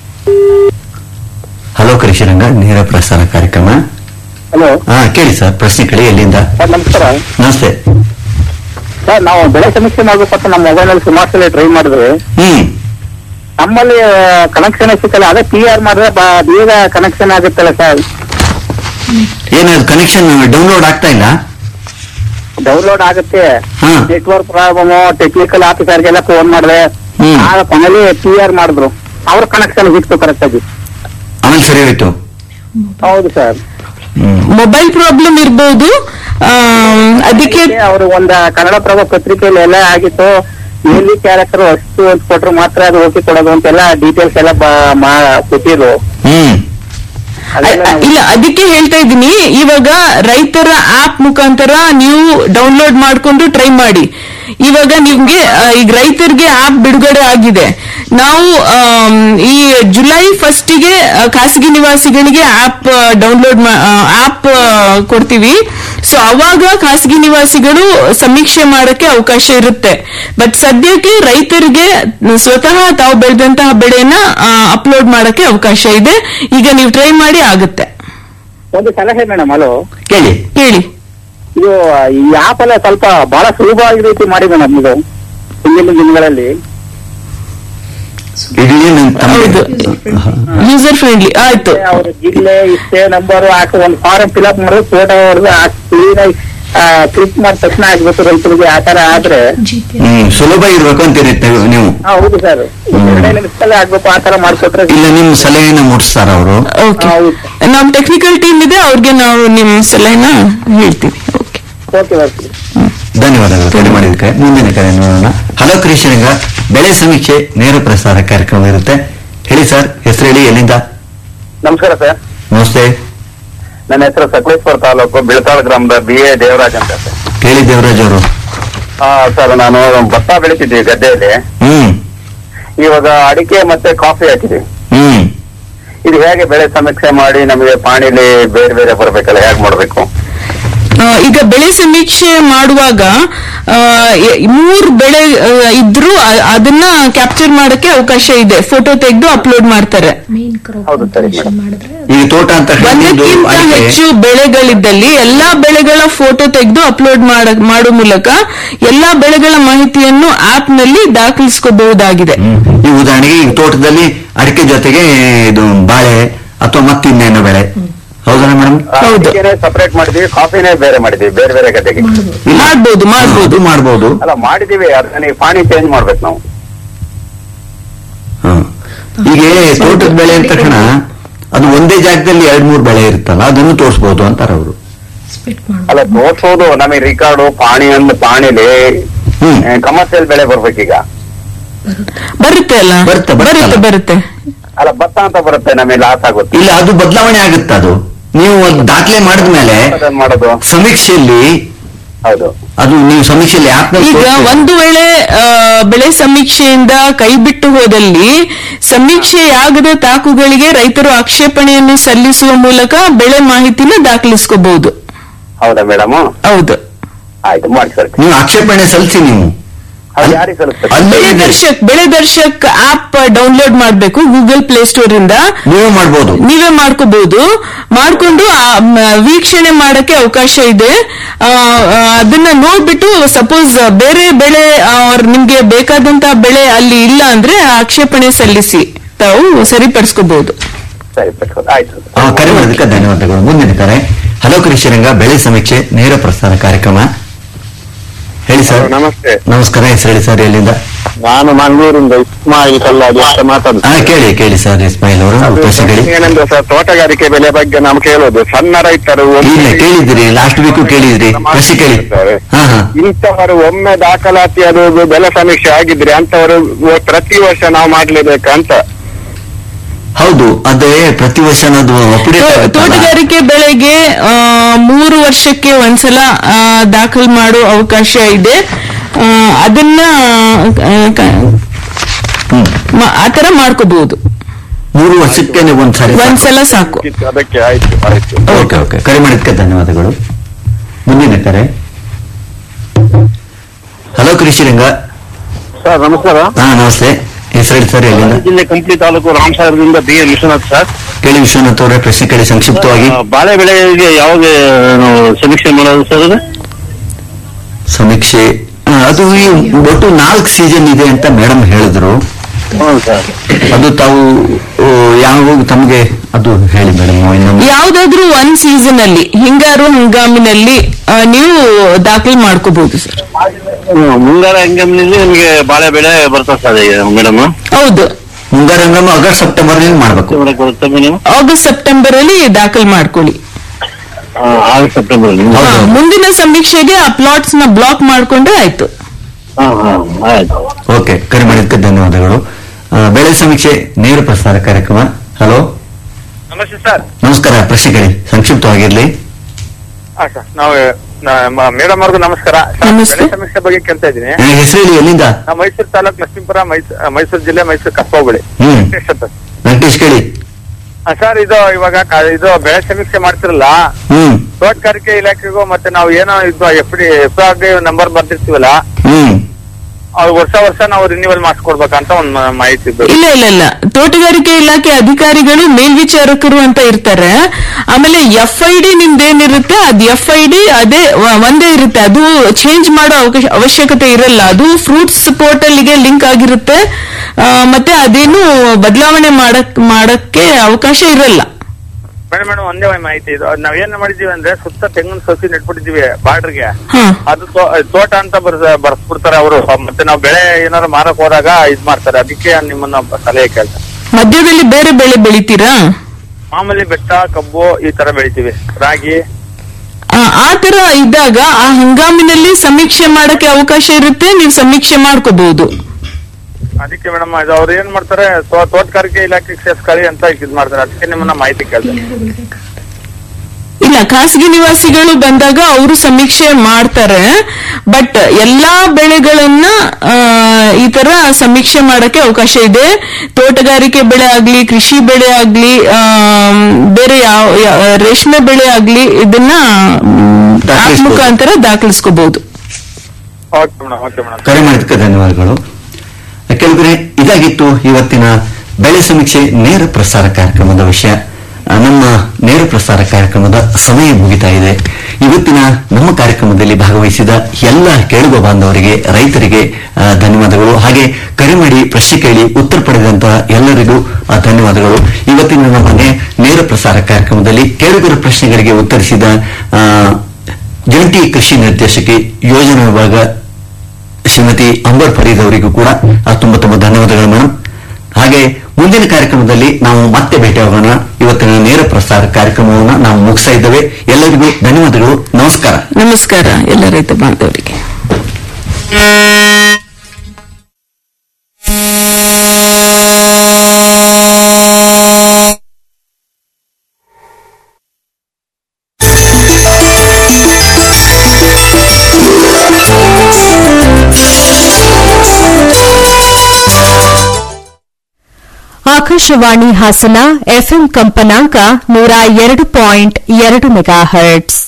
ಹಲೋ ಕೃಷಿರಂಗ ನೇರ ಪ್ರಸಾರ ಕಾರ್ಯಕ್ರಮ ಹಲೋ ಹಾ ಕೇಳಿ ಸರ್ ಪ್ರಶ್ನೆ ಕೇಳಿ ಎಲ್ಲಿಂದ ಸರ್ ನಮಸ್ಕಾರ ನಮಸ್ತೆ ಸರ್ ನಾವು ಬೆಳೆ ಸಮೀಕ್ಷೆ ಮಾಡ್ಬೇಕಂತ ನಮ್ಮ ಮೊಬೈಲ್ ನಲ್ಲಿ ಸುಮಾರು ಸಲ ಟ್ರೈ ಮಾಡಿದ್ವಿ ಹ್ಮ್ ನಮ್ಮಲ್ಲಿ ಕನೆಕ್ಷನ್ ಸಿಕ್ಕಲ್ಲ ಅದೇ ಪಿ ಆರ್ ಮಾಡಿದ್ರೆ ಬ- ಬೇಗ ಕನೆಕ್ಷನ್ ಆಗುತ್ತಲ್ಲ ಸರ್ ಏನದು ಕನೆಕ್ಷನ್ ಡೌನ್ಲೋಡ್ ಆಗ್ತಾ ಇಲ್ಲ ಡೌನ್ಲೋಡ್ ಆಗುತ್ತೆ ಹಾ. ನೆಟ್ವರ್ಕ್ ಪ್ರಾಬ್ಲಮ್ ಟೆಕ್ನಿಕಲ್ ಆಫೀಸರ್ಗೆಲ್ಲ ಫೋನ್ ಮಾಡಿದೆ ಹ್ಮ್. ಆಗ ಕೊನೆಯಲ್ಲಿ ಪಿ ಆರ್ ಮಾಡಿದ್ರು ಅವ್ರ ಕನೆಕ್ಷನ್ ಸಿಕ್ತು ಕರೆಕ್ಟ್ ಆಗಿ ಆಮೇಲೆ ಸರಿ ಹೋಯ್ತು ಹೌದು ಸರ್ ಹ್ಮ್ ಮೊಬೈಲ್ ಪ್ರಾಬ್ಲಮ್ ಇರ್ಬೋದು ಆ, ಅದಕ್ಕೆ ಅವರು ಒಂದ ಕನ್ನಡ ಪ್ರಭ ಪತ್ರಿಕೆಯಲ್ಲಿ ಎಲ್ಲ ಆಗಿತ್ತು ಎಲ್ಲಿ ಕ್ಯಾರೆಕ್ಟರ್ ಅಷ್ಟು ಅಂತ ಕೊಟ್ರು ಮಾತ್ರ ಅದು ಓಕೆ ಕೊಡೋದು ಅಂತೆಲ್ಲ ಡೀಟೇಲ್ಸ್ ಎಲ್ಲ ಬ- ಮಾ- ಕೊಟ್ಟಿದ್ರು ಹ್ಮ್ ಅದೆಲ್ಲ ಅ- ಇಲ್ಲ ಅದಕ್ಕೆ ಹೇಳ್ತಾ ಇದ್ದೀನಿ ಇವಾಗ ರೈತರ ಆಪ್ ಮುಖಾಂತರ ನೀವು ಡೌನ್ಲೋಡ್ ಮಾಡ್ಕೊಂಡು ಟ್ರೈ ಮಾಡಿ ಇವಾಗ ನಿಮ್ಗೆ ಆ, ಈಗ ರೈತರಿಗೆ ಆಪ್ ಬಿಡುಗಡೆ ಆಗಿದೆ ನಾವು ಆಮ್, ಈ ಜುಲೈ ಫಸ್ಟಿಗೆ ಖಾಸಗಿ ನಿವಾಸಿಗಳಿಗೆ ಆಪ್ ಡೌನ್ಲೋಡ್ ಆಪ್ ಕೊಡ್ತೀವಿ ಸೊ ಅವಾಗ ಖಾಸಗಿ ನಿವಾಸಿಗಳು ಸಮೀಕ್ಷೆ ಮಾಡಕ್ಕೆ ಅವಕಾಶ ಇರುತ್ತೆ ಬಟ್ ಸದ್ಯಕ್ಕೆ ರೈತರಿಗೆ ಸ್ವತಃ ತಾವು ಬೆಳೆದಂತಹ ಬೆಳೆನ ಅಪ್ಲೋಡ್ ಮಾಡಕ್ಕೆ ಅವಕಾಶ ಇದೆ ಈಗ ನೀವು ಟ್ರೈ ಮಾಡಿ ಆಗುತ್ತೆ ಒಂದು ಸಲಹೆ ಮೇಡಮ್ ಹಲೋ ಕೇಳಿ ಹೇಳಿ ಇದು ಈ ಆಪ್ ಎಲ್ಲ ಸ್ವಲ್ಪ ಬಹಳ ಸುಲಭವಾಗಿ ರೀತಿ ಮಾಡಿ ಮೇಡಮ್ ಇದು ಹಿಂದಿನ ದಿನಗಳಲ್ಲಿ ಇಡೀ ನನ್ ಹೌದು ತಮ್ಮ ಯೂಸರ್ ಫ್ರೆಂಡ್ಲಿ ಆಯ್ತು ಅವ್ರ ಜಿಲ್ಲೆ ಇಷ್ಟೇ ನಂಬರ್ ಹಾಕಿ ಒಂದು ಫಾರಂ ಫಿಲ್ಅಪ್ ಮಾಡಿದ್ರೆ ಫೋಟೋ ಹೊಡೆದು ಕ್ಲೀನ್ ಆಗಿ ಕ್ಲಿಕ್ ಮಾಡಿದ ತಕ್ಷಣ ಆಗ್ಬೇಕು ರೈತರಿಗೆ ಆ ತರ ಆದ್ರೆ ಹ್ಮ್ ಸುಲಭ ಇರ್ಬೇಕು ಅಂತೀರಿ ನೀವು- ನೀವು ಹಾ, ಹೌದು ಸರ್ ಎರಡೇ ನಿಮಿಷದಲ್ಲೇ ಆಗ್ಬೇಕು ಆ ತರ ಮಾಡ್ಕೊಟ್ರೆ ಇಲ್ಲ ನಿಮ್ ಸಲಹೆನ ಮೂಡಿಸ್ತಾರ ಅವರು ಓಕೆ ಹೌದು. ನಮ್ ಟೆಕ್ನಿಕಲ್ ಟೀಮ್ ಇದೆ ಅವ್ರಿಗೆ ನಾವು ನಿಮ್ ಸಲಹೆನ ಹೇಳ್ತೀವಿ ಓಕೆ ಓಕೆ ಓಕೆ ಧನ್ಯವಾದಗಳು ಕರೆ ಮಾಡಿದ್ದಕ್ಕೆ ಮುಂದಿನ ಕರೆ ನೋಡೋಣ ಹಲೋ ಕೃಷಿರಂಗ ಬೆಳೆ ಸಮೀಕ್ಷೆ ನೇರ ಪ್ರಸಾರ ಕಾರ್ಯಕ್ರಮ ಇರುತ್ತೆ ಹೇಳಿ ಸರ್ ಹೆಸರು ಹೇಳಿ ಎಲ್ಲಿಂದ ನಮಸ್ಕಾರ ಸರ್ ನಮಸ್ತೆ ನನ್ನ ಹೆಸರು ಸಕಲೇಶ್ವರ ತಾಲೂಕು ಬಿಳತಾಳ ಗ್ರಾಮದ ಬಿ ಎ ದೇವರಾಜ್ ಅಂತ ಸರ್ ಹೇಳಿ ದೇವರಾಜ್ ಅವರು ಆ, ಸರ್ ನಾನು ಭತ್ತ ಬೆಳಿತಿದ್ದೆ ಗದ್ದೆಯಲ್ಲಿ ಹ್ಮ್ ಇವಾಗ ಅಡಿಕೆ ಮತ್ತೆ ಕಾಫಿ ಹಾಕಿದ್ವಿ ಹ್ಮ್ ಇದು ಹೇಗೆ ಬೆಳೆ ಸಮೀಕ್ಷೆ ಮಾಡಿ ನಮಗೆ ಪಾಣಿಲಿ ಬೇರೆ ಬೇರೆ ಬರಬೇಕಲ್ಲ ಹೇಗೆ ಮಾಡಬೇಕು ಆ, ಈಗ ಬೆಳೆ ಸಮೀಕ್ಷೆ ಮಾಡುವಾಗ ಆ, ಎ- ಮೂರ್ ಬೆಳೆ ಆ, ಇದ್ರೂ ಅ- ಅದನ್ನ ಕ್ಯಾಪ್ಚರ್ ಮಾಡಕ್ಕೆ ಅವಕಾಶ ಇದೆ ಫೋಟೋ ತೆಗೆದು ಅಪ್ಲೋಡ್ ಮಾಡ್ತಾರೆ ಮೇನ್ ಕ್ರಾಪ್ ಹೌದು, ಸರಿ ಮೇಡಮ್. ಮಾಡಿದ್ರೆ ಈಗ ತೋಟ ಅಂತ ಹೇಳಿದ್ದು ಒಂದಕ್ಕಿಂತ ಅಡಿಕೆ ಹೆಚ್ಚು ಬೆಳೆಗಳಿದ್ದಲ್ಲಿ ಎಲ್ಲಾ ಬೆಳೆಗಳ ಫೋಟೋ ತೆಗೆದು ಅಪ್ಲೋಡ್ ಮಾಡೋ ಮೂಲಕ ಎಲ್ಲಾ ಬೆಳೆಗಳ ಮಾಹಿತಿಯನ್ನು ಆಪ್ ನಲ್ಲಿ ದಾಖಲಿಸಿಕೋಬಹುದಾಗಿದೆ ಹ್ಮ್. ಈ ಉದಾಹರಣೆಗೆ ಈಗ ತೋಟದಲ್ಲಿ ಅಡಿಕೆ ಜೊತೆಗೆ ಇದು ಬಾಳೆ ಅಥವಾ ಮತ್ತಿನ್ನೇನೋ ಬೆಳೆ ಹೌದಲ್ಲ ಮೇಡಮ್ ಹೌದು. ಸಪರೇಟ್ ಮಾಡಿದೀವಿ ಕಾಫಿನೇ ಬೇರೆ ಮಾಡಿದೀವಿ ಬೇರೆ ಬೇರೆ ಗದ್ದೆಗೆ ಮಾಡ್ಬೋದು ಮಾಡ್ಬೋದು ಅದು ಮಾಡ್ಬೋದು ಅಲ್ಲ ಮಾಡಿದೀವಿ ಅದನ್ನ ನೀವು ಪಾಣಿ ಚೇಂಜ್ ಮಾಡ್ಬೇಕು ನಾವು ಹ್ಮ್. ಈಗ ತೋಟದ ಬೆಳೆ ಅಂದ ತಕ್ಷಣ ಅದು ಒಂದೇ ಜಾಗದಲ್ಲಿ ಎರಡ್ ಮೂರ್ ಬೆಳೆ ಇರುತ್ತಲ್ಲ ಅದನ್ನು ತೋರಿಸಬಹುದು ಅಂತಾರ ಅವರು ಅಲ್ಲ ತೋರ್ಸೋದು ನಮಗೆ ರಿಕಾರ್ಡು ಪಾಣಿ ಅಂದ್ ಪಾಣಿಲಿ ಹ್ಮ್ ಕಮರ್ಷಿಯಲ್ ಬೆಳೆ ಬರ್ಬೇಕೀಗ ಬರುತ್ತೆ ಅಲ್ಲ ಬರುತ್ತೆ, ಬರುತ್ತೆ ಬರುತ್ತೆ ಅಲ್ಲ? ಬರುತ್ತೆ ಅಲ್ಲ ಭತ್ತ ಅಂತ ಬರುತ್ತೆ ನಮಗೆ ಲಾಸ್ ಆಗುತ್ತೆ ಇಲ್ಲ ಅದು ಬದಲಾವಣೆ ಆಗುತ್ತೆ ಅದು ನೀವು ಒಂದು ದಾಖಲೆ ಮಾಡಿದ್ಮೇಲೆ ಅದನ್ನ ಮಾಡೋದು ಸಮೀಕ್ಷೆಯಲ್ಲಿ ಹೌದು ಅದು ನೀವು ಸಮೀಕ್ಷೆಯಲ್ಲಿ ಆಪ್ ಈಗ ಒಂದು ವೇಳೆ ಆ, ಬೆಳೆ ಸಮೀಕ್ಷೆಯಿಂದ ಕೈ ಬಿಟ್ಟು ಹೋದಲ್ಲಿ ಸಮೀಕ್ಷೆಯಾಗದ ತಾಕುಗಳಿಗೆ ರೈತರು ಆಕ್ಷೇಪಣೆಯನ್ನು ಸಲ್ಲಿಸುವ ಮೂಲಕ ಬೆಳೆ ಮಾಹಿತಿನ ದಾಖಲಿಸ್ಕೋಬಹುದು ಹೌದಾ ಮೇಡಮ್ ಹೌದು ಆಯ್ತು ಮಾಡಿಸ್ಕೊಳ್ತೀನಿ ನೀವು ಆಕ್ಷೇಪಣೆ ಸಲ್ಲಿಸಿ ನೀವು ಅದು ಯಾರಿಗೆ ಸಲ್ಲಿಸ್ತಾರೆ ಅಲ್ಲೇ ಬೆಳೆ ಇದೆ. ದರ್ಶಕ್ ಬೆಳೆ ದರ್ಶಕ್ ಆಪ್ ಡೌನ್ಲೋಡ್ ಮಾಡಬೇಕು ಗೂಗಲ್ ಪ್ಲೇ ಸ್ಟೋರ್ ಇಂದ ನೀವೇ ಮಾಡ್ಬೋದು ನೀವೇ ಮಾಡ್ಕೋಬಹುದು ಮಾಡ್ಕೊಂಡು ಆ, ಮ, ವೀಕ್ಷಣೆ ಮಾಡಕ್ಕೆ ಅವಕಾಶ ಇದೆ ಆ, ಆ, ಅದನ್ನ ನೋಡ್ಬಿಟ್ಟು ಸಪೋಸ್ ಬೇರೆ ಬೆಳೆ ಅವ್ರ ನಿಮ್ಗೆ ಬೇಕಾದಂತ ಬೆಳೆ ಅಲ್ಲಿ ಇಲ್ಲ ಅಂದ್ರೆ ಆಕ್ಷೇಪಣೆ ಸಲ್ಲಿಸಿ ತಾವು ಸರಿಪಡಿಸ್ಕೋಬಹುದು ಸರಿ ಪಟ್ಕೊಂಡು ಆಯ್ತು ಆ, ಕರೆ ಮಾಡೋದಕ್ಕೆ ಧನ್ಯವಾದಗಳು ಮುಂದಿನ ಕರೆ ಹಲೋ ಕೃಷಿರಂಗ ಬೆಳೆ ಸಮೀಕ್ಷೆ ನೇರ ಪ್ರಸಾರ ಕಾರ್ಯಕ್ರಮ ಹೇಳಿ ಸರ್ ನಮಸ್ತೆ ನಮಸ್ಕಾರ ಹೆಸರು ಹೇಳಿ ಸರ್ ಎಲ್ಲಿಂದ ನಾನು ಮಂಗಳೂರಿಂದ ಇಸ್ಮಾಯಿಲ್ ಕಲ್ಲಾಡಿ ಅಂತ ಮಾತಾಡುದು ಹಾ ಕೇಳಿ ಕೇಳಿ ಸರ್ ಇಸ್ಮಾಯಿಲ್ ಅವರು ಪ್ರಶ್ನೆ ಕೇಳಿ ಏನಂದ್ರೆ ಸರ್ ತೋಟಗಾರಿಕೆ ಬೆಲೆ ಬಗ್ಗೆ ನಾವು ಕೇಳೋದು ಸಣ್ಣ ರೈತರು ಒಮ್ಮೆ- ಇಲ್ಲ ಕೇಳಿದ್ರಿ ಲಾಸ್ಟ್ ವೀಕು ಕೇಳಿದ್ರಿ ಪ್ರಶ್ನೆ ಕೇಳಿ ಹಾ ಹಾ ಇಂಥವರು ಒಮ್ಮೆ ದಾಖಲಾತಿ ಅದು ಬೆಲೆ ಸಮೀಕ್ಷೆ ಆಗಿದ್ರೆ ಅಂತವರು ಪ್ರತಿ ವರ್ಷ ನಾವು ಮಾಡ್ಲೇಬೇಕಂತ ಹೌದು ಅದೇ ಪ್ರತಿ ವರ್ಷ ಅದು ಅಪ್ಡೇಟ್ ತೋ- ಆಗುತ್ತಲ್ಲ ತೋಟಗಾರಿಕೆ ಬೆಳೆಗೆ ಆ, ಮೂರು ವರ್ಷಕ್ಕೆ ಒಂದ್ಸಲ ಆ, ದಾಖಲು ಮಾಡೋ ಅವಕಾಶ ಇದೆ ಆ, ಅದನ್ನ ಆ, ಕ- ಹ್ಮ್. ಮ- ಆ ತರ ಮಾಡ್ಕೋಬಹುದು ಮೂರು ವರ್ಷಕ್ಕೆ ನೀವು ಒಂದ್ಸಾರಿ ಒಂದ್ಸಲ ಸಾಕು ಅದಕ್ಕೆ ಆಯ್ತು ಆಯ್ತು ಓಕೆ ಓಕೆ ಕರೆ ಮಾಡಿದ್ದಕ್ಕೆ ಧನ್ಯವಾದಗಳು ಮುಂದಿನ ಕರೆ ಹಲೋ ಕೃಷಿರಂಗ ಸರ್ ನಮಸ್ಕಾರ ಹಾ ನಮಸ್ತೆ ಹೆಸರು ಹೇಳಿ ಸರ್ ಎಲ್ಲಿಂದ ಜಿಲ್ಲೆ ಕಂಪ್ಲಿ ತಾಲೂಕು ರಾಮಸಾಗರದಿಂದ ಬಿ ಎನ್ ವಿಶ್ವನಾಥ್ ಸರ್ ಕೇಳಿ ವಿಶ್ವನಾಥ್ ಅವರೇ ಪ್ರಶ್ನೆ ಕೇಳಿ ಸಂಕ್ಷಿಪ್ತವಾಗಿ ಆ, ಬಾಳೆ ಬೆಳೆಗೆ ಯಾವಾಗ ನಾವು ಸಮೀಕ್ಷೆ ಮಾಡೋದು ಸರ್ ಅದು ಸಮೀಕ್ಷೆ ಆ, ಅದು ಈ ಒಟ್ಟು ನಾಲ್ಕು ಸೀಸನ್ ಇದೆ ಅಂತ ಮೇಡಮ್ ಹೇಳಿದ್ರು ಹ್ಞೂ ಸರ್ ಅದು ತಾವು ಓ, ಯಾವ ತಮಗೆ ಅದು ಹೇಳಿ ಮೇಡಮ್ ಇನ್ನೊಮ್ಮೆ ಯಾವ್ದಾದ್ರೂ ಒಂದ್ ಸೀಸನ್ ಅಲ್ಲಿ ಹಿಂಗಾರು ಹಂಗಾಮಿನಲ್ಲಿ ಆ, ನೀವು ದಾಖಲು ಮಾಡ್ಕೋಬಹುದು ಸರ್ ಮುಂಗಾರ ಹಂಗಮ್ನಲ್ಲಿ ನಿಮಗೆ ಬಾಳೆ ಬೆಳೆ ಬರ್ತದೆ ಸರ್ ಈಗ ಮೇಡಮ್ ಹೌದು ಮುಂಗಾರು ಹಂಗಾಮು ಆಗಸ್ಟ್ ಸೆಪ್ಟೆಂಬರ್ ಮಾಡ್ಬೇಕು ಬರುತ್ತೆ ಮೇಡಮ್ ಆಗಸ್ಟ್ ಸೆಪ್ಟೆಂಬರ್ ಅಲ್ಲಿ ದಾಖಲು ಮಾಡ್ಕೊಳ್ಳಿ ಆಗಸ್ಟ್ ಸೆಪ್ಟೆಂಬರ್ ಹಾ, ಹೌದು. ಮುಂದಿನ ಸಮೀಕ್ಷೆಗೆ ಆ ಪ್ಲಾಟ್ಸ್ ನ ಬ್ಲಾಕ್ ಮಾಡ್ಕೊಂಡ್ರೆ ಆಯ್ತು ಹಾಂ ಹಾಂ ಆಯ್ತು ಓಕೆ ಕರೆ ಮಾಡಿದ್ದಕ್ಕೆ ಧನ್ಯವಾದಗಳು ಆ, ಬೆಳೆ ಸಮೀಕ್ಷೆ ನೇರ ಪ್ರಸಾರ ಕಾರ್ಯಕ್ರಮ ಹಲೋ ನಮಸ್ತೆ ಸರ್ ನಮಸ್ಕಾರ ಪ್ರಶ್ನೆ ಕೇಳಿ ಸಂಕ್ಷಿಪ್ತವಾಗಿರ್ಲಿ ಹಾಂ ಸರ್ ನಾವು ಮೇಡಮ್ ಅವ್ರಿಗೂ ನಮಸ್ಕಾರ ಸರ್, ನಮಸ್ತೆ. ಬೆಳೆ ಸಮೀಕ್ಷೆ ಬಗ್ಗೆ ಕೇಳ್ತಾ ಇದ್ದೀನಿ ಆ, ಹೆಸರು ಹೇಳಿ ಎಲ್ಲಿಂದ ನಾವು ಮೈಸೂರು ತಾಲೂಕು ಲಕ್ಷ್ಮೀಪುರ ಮೈಸೂರು ಮೈಸೂರು ಜಿಲ್ಲೆ ಮೈಸೂರು ಕಪ್ಪ ಹೋಬಳಿ ಹ್ಮ್ ವೆಂಕಟೇಶ್ ಅಂತ ವೆಂಕಟೇಶ್ ಕೇಳಿ ಆ, ಸರ್ ಇದು ಇವಾಗ ಕ- ಇದು ಬೆಳೆ ಸಮೀಕ್ಷೆ ಮಾಡ್ತಿರಲ್ಲ ಹ್ಮ್ ತೋಟಗಾರಿಕೆ ಇಲಾಖೆಗೂ ಮತ್ತೆ ನಾವು ಏನೋ ಇದು F D F R D number ಬರ್ದಿರ್ತೀವಲ್ಲ ಹ್ಮ್ ಅವ್ರು ವರ್ಷ ವರ್ಷ ನಾವು ರಿನ್ಯೂವಲ್ ಮಾಡಿಸ್ಕೊಡ್ಬೇಕಂತ ಒಂದು ಮ- ಮಾಹಿತಿ ಬೇಕು ಇಲ್ಲ ಇಲ್ಲ ಇಲ್ಲ ತೋಟಗಾರಿಕೆ ಇಲಾಖೆ ಅಧಿಕಾರಿಗಳು ಮೇಲ್ವಿಚಾರಕರು ಅಂತ ಇರ್ತಾರೆ ಆಮೇಲೆ ಎಫ್ ಐ ಡಿ ನಿಮ್ದೇನಿರುತ್ತೆ ಅದು ಎಫ್ ಐ ಡಿ ಅದೇ ವ- ಒಂದೇ ಇರುತ್ತೆ ಅದು ಚೇಂಜ್ ಮಾಡೋ ಅವಕಾಶ- ಅವಶ್ಯಕತೆ ಇರಲ್ಲ ಅದು ಫ್ರೂಟ್ಸ್ ಪೋರ್ಟಲ್ಗೆ ಲಿಂಕ್ ಆಗಿರುತ್ತೆ ಆ, ಮತ್ತೆ ಅದೇನು ಬದಲಾವಣೆ ಮಾಡಕ್ ಮಾಡಕ್ಕೆ ಅವಕಾಶ ಇರಲ್ಲ ಮೇಡಮ್ ಮೇಡಮ್ ಒಂದೇ ಒಂದು ಮಾಹಿತಿ ಇದು ನಾವ್ ಏನ್ ಮಾಡಿದೀವಿ ಅಂದ್ರೆ ಸುತ್ತ ತೆಂಗಿನ ಸಸಿ ನೆಟ್ಬಿಟ್ಟಿದೀವಿ ಬಾರ್ಡರ್ಗೆ ಹಾ ಅದು ತೋ- ತೋಟ ಅಂತ ಬರ್ಸ ಬರ್ಸ್ಬಿಡ್ತಾರೆ ಅವರು ಮತ್ತೆ ನಾವು ಬೆಳೆ ಏನಾದ್ರು ಮಾರಕ್ ಹೋದಾಗ ಇದ್ ಮಾಡ್ತಾರೆ ಅದಕ್ಕೆ ನಿಮ್ಮನ್ನ ಸಲಹೆ ಕೇಳ್ತಾರೆ ಮಧ್ಯದಲ್ಲಿ ಬೇರೆ ಬೆಳೆ ಬೆಳಿತೀರಾ ಮಾಮೂಲಿ ಬೆಟ್ಟ ಕಬ್ಬು ಈ ತರ ಬೆಳಿತೀವಿ ರಾಗಿ ಆ ಆ ತರ ಇದ್ದಾಗ ಆ ಹಂಗಾಮಿನಲ್ಲಿ ಸಮೀಕ್ಷೆ ಮಾಡಕ್ಕೆ ಅವಕಾಶ ಇರುತ್ತೆ ನೀವು ಸಮೀಕ್ಷೆ ಮಾಡ್ಕೋಬಹುದು ಅದಕ್ಕೆ ಮೇಡಮ್ ಇದು ಅವ್ರು ಏನ್ ಮಾಡ್ತಾರೆ ತೋ- ತೋಟಗಾರಿಕೆ ಇಲಾಖೆಗೆ ಸೇರ್ಸ್ಕೊಳ್ಳಿ ಅಂತ ಇದ್ ಮಾಡ್ತಾರೆ ಅದಕ್ಕೆ ನಿಮ್ಮನ್ನ ಮಾಹಿತಿ ಕೇಳ್ತಾರೆ ಇಲ್ಲ ಖಾಸಗಿ ನಿವಾಸಿಗಳು ಬಂದಾಗ ಅವರು ಸಮೀಕ್ಷೆ ಮಾಡ್ತಾರೆ ಬಟ್ ಎಲ್ಲಾ ಬೆಳೆಗಳನ್ನ ಆ, ಈ ತರ ಸಮೀಕ್ಷೆ ಮಾಡಕ್ಕೆ ಅವಕಾಶ ಇದೆ ತೋಟಗಾರಿಕೆ ಬೆಳೆ ಆಗ್ಲಿ ಕೃಷಿ ಬೆಳೆ ಆಗ್ಲಿ ಆ, ಬೇರೆ ಯಾವ ಯಾವ- ರೇಷ್ಮೆ ಬೆಳೆ ಆಗ್ಲಿ ಇದನ್ನ ಮ್, ಆಪ್ ದಾಖಲಿಸ್ಬೋದು. ಮುಖಾಂತರ ದಾಖಲಿಸ್ಕೋಬಹುದು ಓಕೆ ಮೇಡಮ್ ಓಕೆ ಮೇಡಮ್ ಕರೆ ಮಾಡಿದ್ದಕ್ಕೆ ಧನ್ಯವಾದಗಳು ಕೆಲವರೆ ಇದಾಗಿತ್ತು ಇವತ್ತಿನ ಬೆಳೆ ಸಮೀಕ್ಷೆ ನೇರ ಪ್ರಸಾರ ಕಾರ್ಯಕ್ರಮದ ವಿಷಯ ಆ, ನಮ್ಮ ನೇರ ಪ್ರಸಾರ ಕಾರ್ಯಕ್ರಮದ ಸಮಯ ಮುಗಿತಾ ಇದೆ ಇವತ್ತಿನ ನಮ್ಮ ಕಾರ್ಯಕ್ರಮದಲ್ಲಿ ಭಾಗವಹಿಸಿದ ಎಲ್ಲ ಕೇಳುಗ ಬಾಂಧವರಿಗೆ ರೈತರಿಗೆ ಆ, ಧನ್ಯವಾದಗಳು ಹಾಗೆ ಕರೆ ಮಾಡಿ ಪ್ರಶ್ನೆ ಕೇಳಿ ಉತ್ತರ ಪಡೆದಂತಹ ಎಲ್ಲರಿಗೂ ಆ, ಧನ್ಯವಾದಗಳು ಇವತ್ತಿನ ನಮ್ಮ ನೇ- ನೇರ ಪ್ರಸಾರ ಕಾರ್ಯಕ್ರಮದಲ್ಲಿ ಕೇಳುಗರ ಪ್ರಶ್ನೆಗಳಿಗೆ ಉತ್ತರಿಸಿದ ಆ, ಜಂಟಿ ಕೃಷಿ ನಿರ್ದೇಶಕಿ ಯೋಜನಾ ವಿಭಾಗ ಶ್ರೀಮತಿ ಅಂಬರ್ ಫರೀದ್ ಅವರಿಗೂ ಕೂಡ ಆ, ತುಂಬಾ ತುಂಬಾ ಧನ್ಯವಾದಗಳು ಮೇಡಮ್ ಹಾಗೆ ಮುಂದಿನ ಕಾರ್ಯಕ್ರಮದಲ್ಲಿ ನಾವು ಮತ್ತೆ ಭೇಟಿಯಾಗೋಣ ಇವತ್ತಿನ ನೇರ ಪ್ರಸಾರ ಕಾರ್ಯಕ್ರಮವನ್ನು ನಾವು ಮುಗಿಸ್ತಾ ಇದ್ದೇವೆ ಎಲ್ಲರಿಗೂ ಧನ್ಯವಾದಗಳು ನಮಸ್ಕಾರ ನಮಸ್ಕಾರ ಎಲ್ಲ ರೈತ ಬಾಂಧವರಿಗೆ ಆಕಾಶವಾಣಿ ಹಾಸನ ಎಫ್ಎಂ ಕಂಪನಾಂಕ ನೂರ ಎರಡು ಪಾಯಿಂಟ್ ಎರಡು ಮೆಗಾ ಹರ್ಟ್ಸ್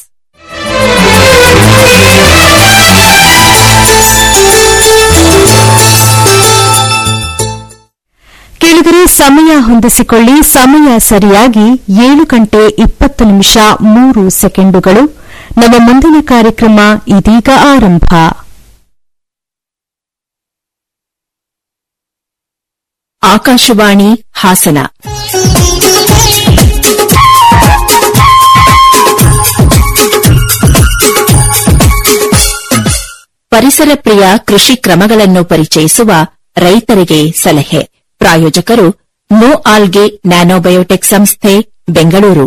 ಕೆಳಗರೆ ಸಮಯ ಹೊಂದಿಸಿಕೊಳ್ಳಿ ಸಮಯ ಸರಿಯಾಗಿ ಏಳು ಗಂಟೆ ಇಪ್ಪತ್ತು ನಿಮಿಷ ಮೂರು ಸೆಕೆಂಡುಗಳು ನಮ್ಮ ಮುಂದಿನ ಕಾರ್ಯಕ್ರಮ ಇದೀಗ ಆರಂಭ ಆಕಾಶವಾಣಿ ಹಾಸನ ಪರಿಸರ ಪ್ರಿಯ ಕೃಷಿ ಕ್ರಮಗಳನ್ನು ಪರಿಚಯಿಸುವ ರೈತರಿಗೆ ಸಲಹೆ ಪ್ರಾಯೋಜಕರು ನೋ ಆಲ್ಗೆ ನ್ಯಾನೋಬಯೋಟೆಕ್ ಸಂಸ್ಥೆ ಬೆಂಗಳೂರು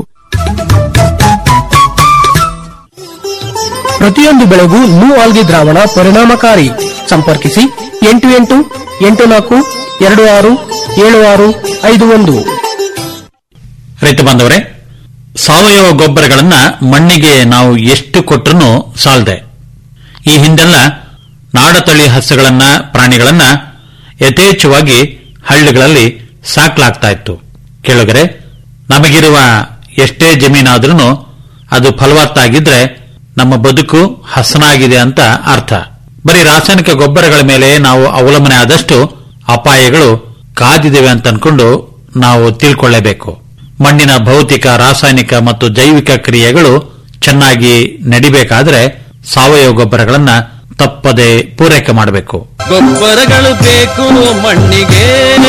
ಪ್ರತಿಯೊಂದು ಬೆಳೆಗೂ ನ್ಯೂ ಆಲ್ಗಿ ದ್ರಾವಣ ಪರಿಣಾಮಕಾರಿ ಸಂಪರ್ಕಿಸಿ ಎಂಟು ಎಂಟು ಎಂಟು ನಾಲ್ಕು ಎರಡು ಆರು ಏಳು ಆರು ಐದು ಒಂದು ರೈತ ಬಾಂಧವರೇ ಸಾವಯವ ಗೊಬ್ಬರಗಳನ್ನ ಮಣ್ಣಿಗೆ ನಾವು ಎಷ್ಟು ಕೊಟ್ಟರೂ ಸಾಲದೆ ಈ ಹಿಂದೆಲ್ಲ ನಾಡತಳಿ ಹಸುಗಳನ್ನ ಪ್ರಾಣಿಗಳನ್ನ ಯಥೇಚ್ಛವಾಗಿ ಹಳ್ಳಿಗಳಲ್ಲಿ ಸಾಕ್ಲಾಗ್ತಾ ಇತ್ತು ಕೇಳುಗರೆ ನಮಗಿರುವ ಎಷ್ಟೇ ಜಮೀನಾದ್ರೂ ಅದು ಫಲವತ್ತಾಗಿದ್ರೆ ನಮ್ಮ ಬದುಕು ಹಸನಾಗಿದೆ ಅಂತ ಅರ್ಥ ಬರೀ ರಾಸಾಯನಿಕ ಗೊಬ್ಬರಗಳ ಮೇಲೆ ನಾವು ಅವಲಂಬನೆ ಆದಷ್ಟು ಅಪಾಯಗಳು ಕಾದಿದ್ದೇವೆ ಅಂತ ಅನ್ಕೊಂಡು ನಾವು ತಿಳ್ಕೊಳ್ಳೇಬೇಕು ಮಣ್ಣಿನ ಭೌತಿಕ ರಾಸಾಯನಿಕ ಮತ್ತು ಜೈವಿಕ ಕ್ರಿಯೆಗಳು ಚೆನ್ನಾಗಿ ನಡಿಬೇಕಾದ್ರೆ ಸಾವಯವ ಗೊಬ್ಬರಗಳನ್ನ ತಪ್ಪದೆ ಪೂರೈಕೆ ಮಾಡಬೇಕು ಗೊಬ್ಬರಗಳು ಬೇಕು ಮಣ್ಣಿಗೆ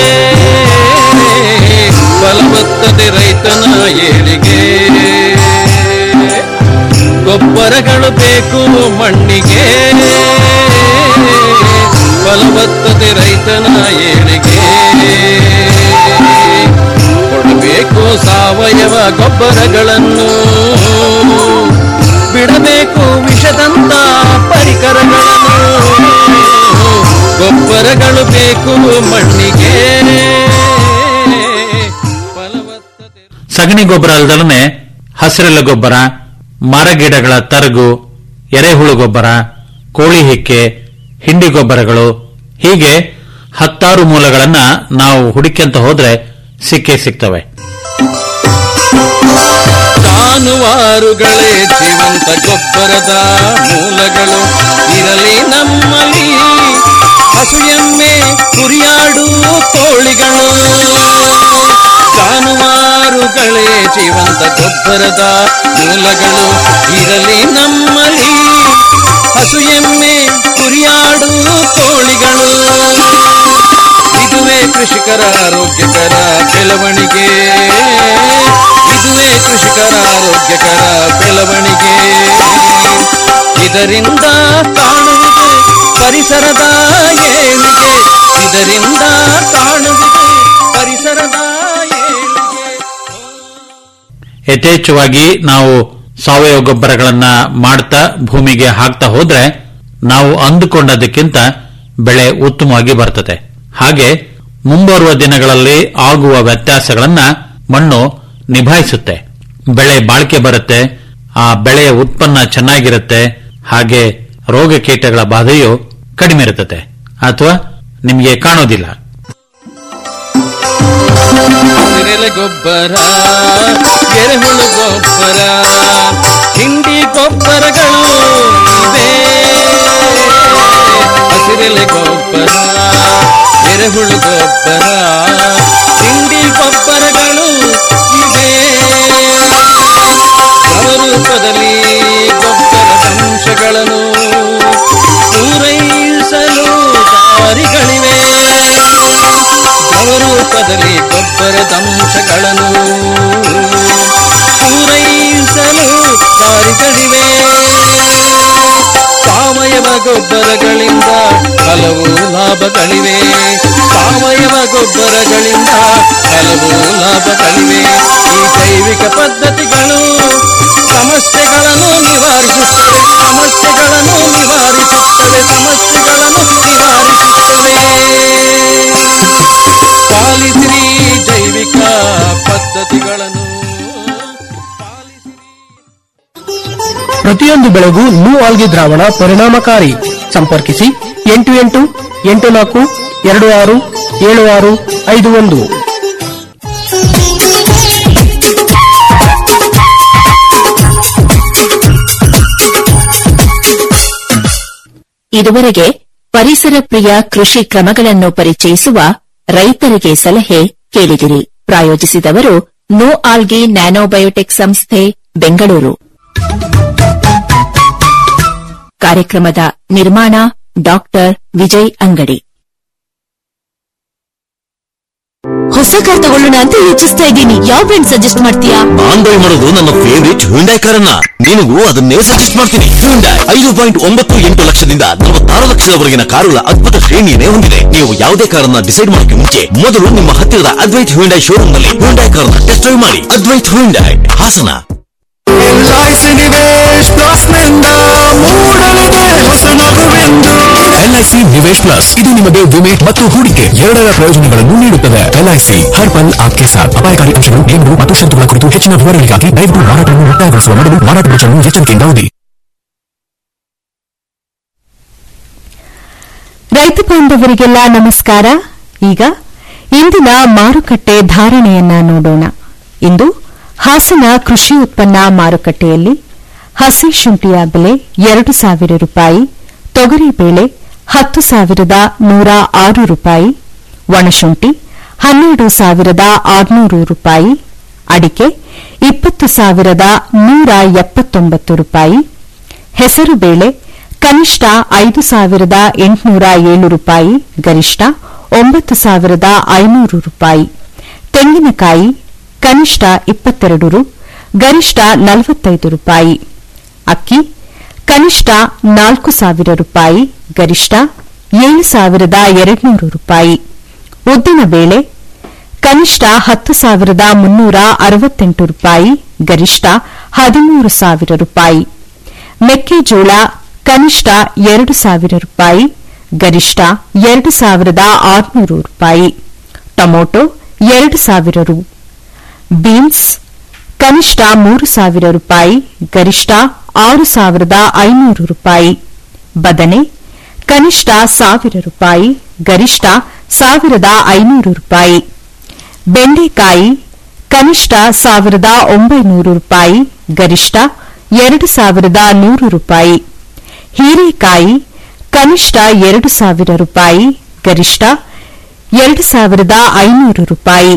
ಫಲವತ್ತತೆ ರೈತನ ಏಳಿಗೆ ಗೊಬ್ಬರಗಳು ಬೇಕು ಮಣ್ಣಿಗೆ ಫಲವತ್ತತೆ ರೈತನ ಏಳಿಗೆ ಕೊಡಬೇಕು ಸಾವಯವ ಗೊಬ್ಬರಗಳನ್ನು ಬಿಡಬೇಕು ವಿಷದಂತ ಪರಿಕರಗಳನ್ನು ಗೊಬ್ಬರಗಳು ಬೇಕು ಮಣ್ಣಿಗೆ ಸಗಣಿ ಗೊಬ್ಬರ ಅಲ್ಲದಲನೆ ಹಸಿರೆಲೆ ಗೊಬ್ಬರ ಮರಗಿಡಗಳ ತರಗು ಎರೆಹುಳು ಗೊಬ್ಬರ ಕೋಳಿ ಹಿಕ್ಕೆ ಹಿಂಡಿ ಗೊಬ್ಬರಗಳು ಹೀಗೆ ಹತ್ತಾರು ಮೂಲಗಳನ್ನ ನಾವು ಹುಡುಕ್ಯಂತ ಹೋದ್ರೆ ಸಿಕ್ಕೇ ಸಿಗ್ತವೆ ಜಾನುವಾರುಗಳೇ ಜೀವಂತ ಗೊಬ್ಬರದ ಮೂಲಗಳು ಇರಲಿ ನಮ್ಮಲ್ಲಿ ಹಸು ಎಮ್ಮೆ ಕುರಿಯಾಡು ಕೋಳಿಗಳು ಜಾನುವಾರುಗಳೇ ಜೀವಂತ ಗೊಬ್ಬರದ ಮೂಲಗಳು ಇರಲಿ ನಮ್ಮಲ್ಲಿ ಹಸು ಎಮ್ಮೆ ಕುರಿಯಾಡು ಕೋಳಿಗಳು ಇದುವೇ ಕೃಷಿಕರ ಆರೋಗ್ಯಕರ ಬೆಳವಣಿಗೆ ಇದುವೇ ಕೃಷಿಕರ ಆರೋಗ್ಯಕರ ಬೆಳವಣಿಗೆ ಇದರಿಂದ ಕಾಣುವುದು ಪರಿಸರದ ಏಳಿಗೆ ಇದರಿಂದ ಕಾಣುವುದು ಪರಿಸರದ ಏಳಿಗೆ ಯಥೇಚ್ಛವಾಗಿ ನಾವು ಸಾವಯವ ಗೊಬ್ಬರಗಳನ್ನ ಮಾಡ್ತಾ ಭೂಮಿಗೆ ಹಾಕ್ತಾ ಹೋದ್ರೆ ನಾವು ಅಂದುಕೊಂಡದಕ್ಕಿಂತ ಬೆಳೆ ಉತ್ತಮವಾಗಿ ಬರ್ತದೆ ಹಾಗೆ ಮುಂಬರುವ ದಿನಗಳಲ್ಲಿ ಆಗುವ ವ್ಯತ್ಯಾಸಗಳನ್ನ ಮಣ್ಣು ನಿಭಾಯಿಸುತ್ತೆ ಬೆಳೆ ಬಾಳಿಕೆ ಬರುತ್ತೆ ಆ ಬೆಳೆಯ ಉತ್ಪನ್ನ ಚೆನ್ನಾಗಿರುತ್ತೆ ಹಾಗೆ ರೋಗ ಕೀಟಗಳ ಬಾಧೆಯು ಕಡಿಮೆ ಇರುತ್ತದೆ ಅಥವಾ ನಿಮಗೆ ಕಾಣೋದಿಲ್ಲ ಹಸಿರೆಲೆ ಗೊಬ್ಬರ ಎರೆಹುಳು ಗೊಬ್ಬರ ಹಿಂಡಿ ಗೊಬ್ಬರಗಳು ಇವೆ ಹಸಿರೆಲೆ ಗೊಬ್ಬರ ಎರೆಹುಳು ಗೊಬ್ಬರ ಹಿಂಡಿ ಗೊಬ್ಬರಗಳು ಇವೆ ರೂಪದಲ್ಲಿ ಗೊಬ್ಬರದ ಅಂಶಗಳನ್ನು ಪೂರೈಸಲು ದಾರಿಗಳಿವೆ ರೂಪದಲ್ಲಿ ಗೊಬ್ಬರದ ಅಂಶಗಳನ್ನು ಪೂರೈಸಲು ದಾರಿಗಳಿವೆ ಸಾವಯವ ಗೊಬ್ಬರಗಳಿಂದ ಹಲವು ಲಾಭಗಳಿವೆ ಸಾವಯವ ಗೊಬ್ಬರಗಳಿಂದ ಹಲವು ಲಾಭಗಳಿವೆ ಈ ಜೈವಿಕ ಪದ್ಧತಿಗಳು ಸಮಸ್ಯೆಗಳನ್ನು ನಿವಾರಿಸುತ್ತವೆ ಸಮಸ್ಯೆಗಳನ್ನು ನಿವಾರಿಸುತ್ತವೆ ಸಮಸ್ಯೆಗಳನ್ನು ನಿವಾರಿಸುತ್ತವೆ ಪಾಲಿಸಿರಿ ಜೈವಿಕ ಪದ್ಧತಿಗಳನ್ನು ಪ್ರತಿಯೊಂದು ಬೆಳೆಗೂ ನ್ಯೂ ಆಲ್ಗಿ ದ್ರಾವಣ ಪರಿಣಾಮಕಾರಿ ಸಂಪರ್ಕಿಸಿ ಎಂಟು ಎಂಟು ಎಂಟು ನಾಲ್ಕು ಎರಡು ಆರು ಏಳು ಆರು ಐದು ಒಂದು ಇದುವರೆಗೆ ಪರಿಸರ ಪ್ರಿಯ ಕೃಷಿ ಕ್ರಮಗಳನ್ನು ಪರಿಚಯಿಸುವ ರೈತರಿಗೆ ಸಲಹೆ ಕೇಳಿದಿರಿ ಪ್ರಾಯೋಜಿಸಿದವರು ನೋ ಆಲ್ಗಿ ನ್ಯಾನೋಬಯೋಟೆಕ್ ಸಂಸ್ಥೆ ಬೆಂಗಳೂರು ಕಾರ್ಯಕ್ರಮದ ನಿರ್ಮಾಣ ಡಾಕ್ಟರ್ ವಿಜಯ್ ಅಂಗಡಿ ಹೊಸ ಕಾರ್ ತಗೊಳ್ಳೋಣ ಅಂತ ಯೋಚಿಸ್ತಾ ಇದ್ದೀನಿ ಯಾವ ಬ್ರ್ಯಾಂಡ್ ಸಜೆಸ್ಟ್ ಮಾಡ್ತೀಯಾ ನಾನ್ ಬೈ ಮಾಡೋದು ನನ್ನ ಫೇವರಿಟ್ ಹ್ಯುಂಡೈ ಕಾರನ್ನ ನಿನಗೂ ಅದನ್ನೇ ಸಜೆಸ್ಟ್ ಮಾಡ್ತೀನಿ ಹ್ಯುಂಡೈ ಐದು ಪಾಯಿಂಟ್ ಒಂಬತ್ತು ಎಂಟು ಲಕ್ಷದಿಂದ ನಲವತ್ತಾರು ಲಕ್ಷದವರೆಗಿನ ಕಾರುಗಳ ಅದ್ಭುತ ಶ್ರೇಣಿಯನ್ನೇ ಹೊಂದಿದೆ ನೀವು ಯಾವುದೇ ಕಾರನ್ನ ಡಿಸೈಡ್ ಮಾಡೋಕೆ ಮುಂಚೆ ಮೊದಲು ನಿಮ್ಮ ಹತ್ತಿರದ ಅದ್ವೈತ್ ಹ್ಯುಂಡೈ ಶೋರೂಮ್ ನಲ್ಲಿ ಹ್ಯುಂಡೈ ಕಾರನ್ನ ಟೆಸ್ಟ್ ಡ್ರೈವ್ ಮಾಡಿ Advait Hyundai Hassan LIC Nivesh plus ಇದು ನಿಮಗೆ ವಿಮೆ ಮತ್ತು ಹೂಡಿಕೆ ಎರಡರ ಪ್ರಯೋಜನಗಳನ್ನು ನೀಡುತ್ತದೆ ಎಲ್ಐಸಿ ಹರ್ ಪಲ್ ಆಪ್ಕೆ ಸಾಥ್ ಅಪಾಯಕಾರಿ ಅಂಶಗಳು ನಿಯಮಗಳು ಮತ್ತು ಷರತ್ತುಗಳ ಕುರಿತು ಹೆಚ್ಚಿನ ವಿವರಗಳಿಗಾಗಿ ದಯವಿಟ್ಟು ಮಾರಾಟವನ್ನು ಮುಕ್ತಾಯಗೊಳಿಸುವ ಮೊದಲು ಮಾರಾಟ ವೆಚ್ಚವನ್ನು ಎಚ್ಚರಿಕೆಯಿಂದ ಓದಿ ರೈತ ಬಾಂಧವರಿಗೆಲ್ಲ ನಮಸ್ಕಾರ ಈಗ ಇಂದಿನ ಮಾರುಕಟ್ಟೆ ಧಾರಣೆಯನ್ನ ನೋಡೋಣ ಇಂದು ಹಾಸನ ಕೃಷಿ ಉತ್ಪನ್ನ ಮಾರುಕಟ್ಟೆಯಲ್ಲಿ ಹಸಿ ಶುಂಠಿಯ ಬೆಲೆ ಎರಡು ಸಾವಿರ ರೂಪಾಯಿ ತೊಗರಿ ಬೇಳೆ ಹತ್ತು ಸಾವಿರದ ನೂರ ಆರು ರೂಪಾಯಿ ಒಣಶುಂಠಿ ಹನ್ನೆರಡು ಸಾವಿರದ ಆರುನೂರು ರೂಪಾಯಿ ಅಡಿಕೆ ಇಪ್ಪತ್ತು ಸಾವಿರದ ನೂರ ಎಪ್ಪತ್ತೊಂಬತ್ತು ರೂಪಾಯಿ ಹೆಸರುಬೇಳೆ ಕನಿಷ್ಠ ಐದು ಸಾವಿರದ ಎಂಟುನೂರ ಏಳು ರೂಪಾಯಿ ಗರಿಷ್ಠ ಒಂಬತ್ತು ಸಾವಿರದ ಐನೂರು ರೂಪಾಯಿ ತೆಂಗಿನಕಾಯಿ ಕನಿಷ್ಠ ಇಪ್ಪತ್ತೆರಡು ರು ಗರಿಷ್ಠ ನಲವತ್ತೈದು ರೂಪಾಯಿ ಅಕ್ಕಿ ಕನಿಷ್ಠ ನಾಲ್ಕು ಸಾವಿರ ರೂಪಾಯಿ ಗರಿಷ್ಠ ಏಳು ಸಾವಿರದ ಎರಡುನೂರು ರೂಪಾಯಿ ಉದ್ದಿನಬೇಳೆ ಕನಿಷ್ಠ ಹತ್ತು ಸಾವಿರದ ಮುನ್ನೂರ ಅರವತ್ತೆಂಟು ರೂಪಾಯಿ ಗರಿಷ್ಠ ಹದಿಮೂರು ಸಾವಿರ ರೂಪಾಯಿ ಮೆಕ್ಕೆಜೋಳ ಕನಿಷ್ಠ ಎರಡು ಸಾವಿರ ರೂಪಾಯಿ ಗರಿಷ್ಠ ಎರಡು ಸಾವಿರದ ಆರುನೂರು ರೂಪಾಯಿ ಟೊಮೊಟೊ ಎರಡು ಸಾವಿರ ರು ಬೀನ್ಸ್ ಕನಿಷ್ಠ ಮೂರು ಸಾವಿರ ರೂಪಾಯಿ ಗರಿಷ್ಠ ಆರು ಸಾವಿರದ ಐನೂರು ರೂಪಾಯಿ ಬದನೆ ಕನಿಷ್ಠ ಸಾವಿರ ರೂಪಾಯಿ ಗರಿಷ್ಠ ಸಾವಿರದ ಐನೂರು ರೂಪಾಯಿ ಬೆಂಡೆಕಾಯಿ ಕನಿಷ್ಠ ಸಾವಿರದ ಒಂಬೈನೂರು ರೂಪಾಯಿ ಗರಿಷ್ಠ ಎರಡು ಸಾವಿರದ ನೂರು ರೂಪಾಯಿ ಹೀರೆಕಾಯಿ ಕನಿಷ್ಠ ಎರಡು ಸಾವಿರ ರೂಪಾಯಿ ಗರಿಷ್ಠ ಎರಡು ಸಾವಿರದ ಐನೂರು ರೂಪಾಯಿ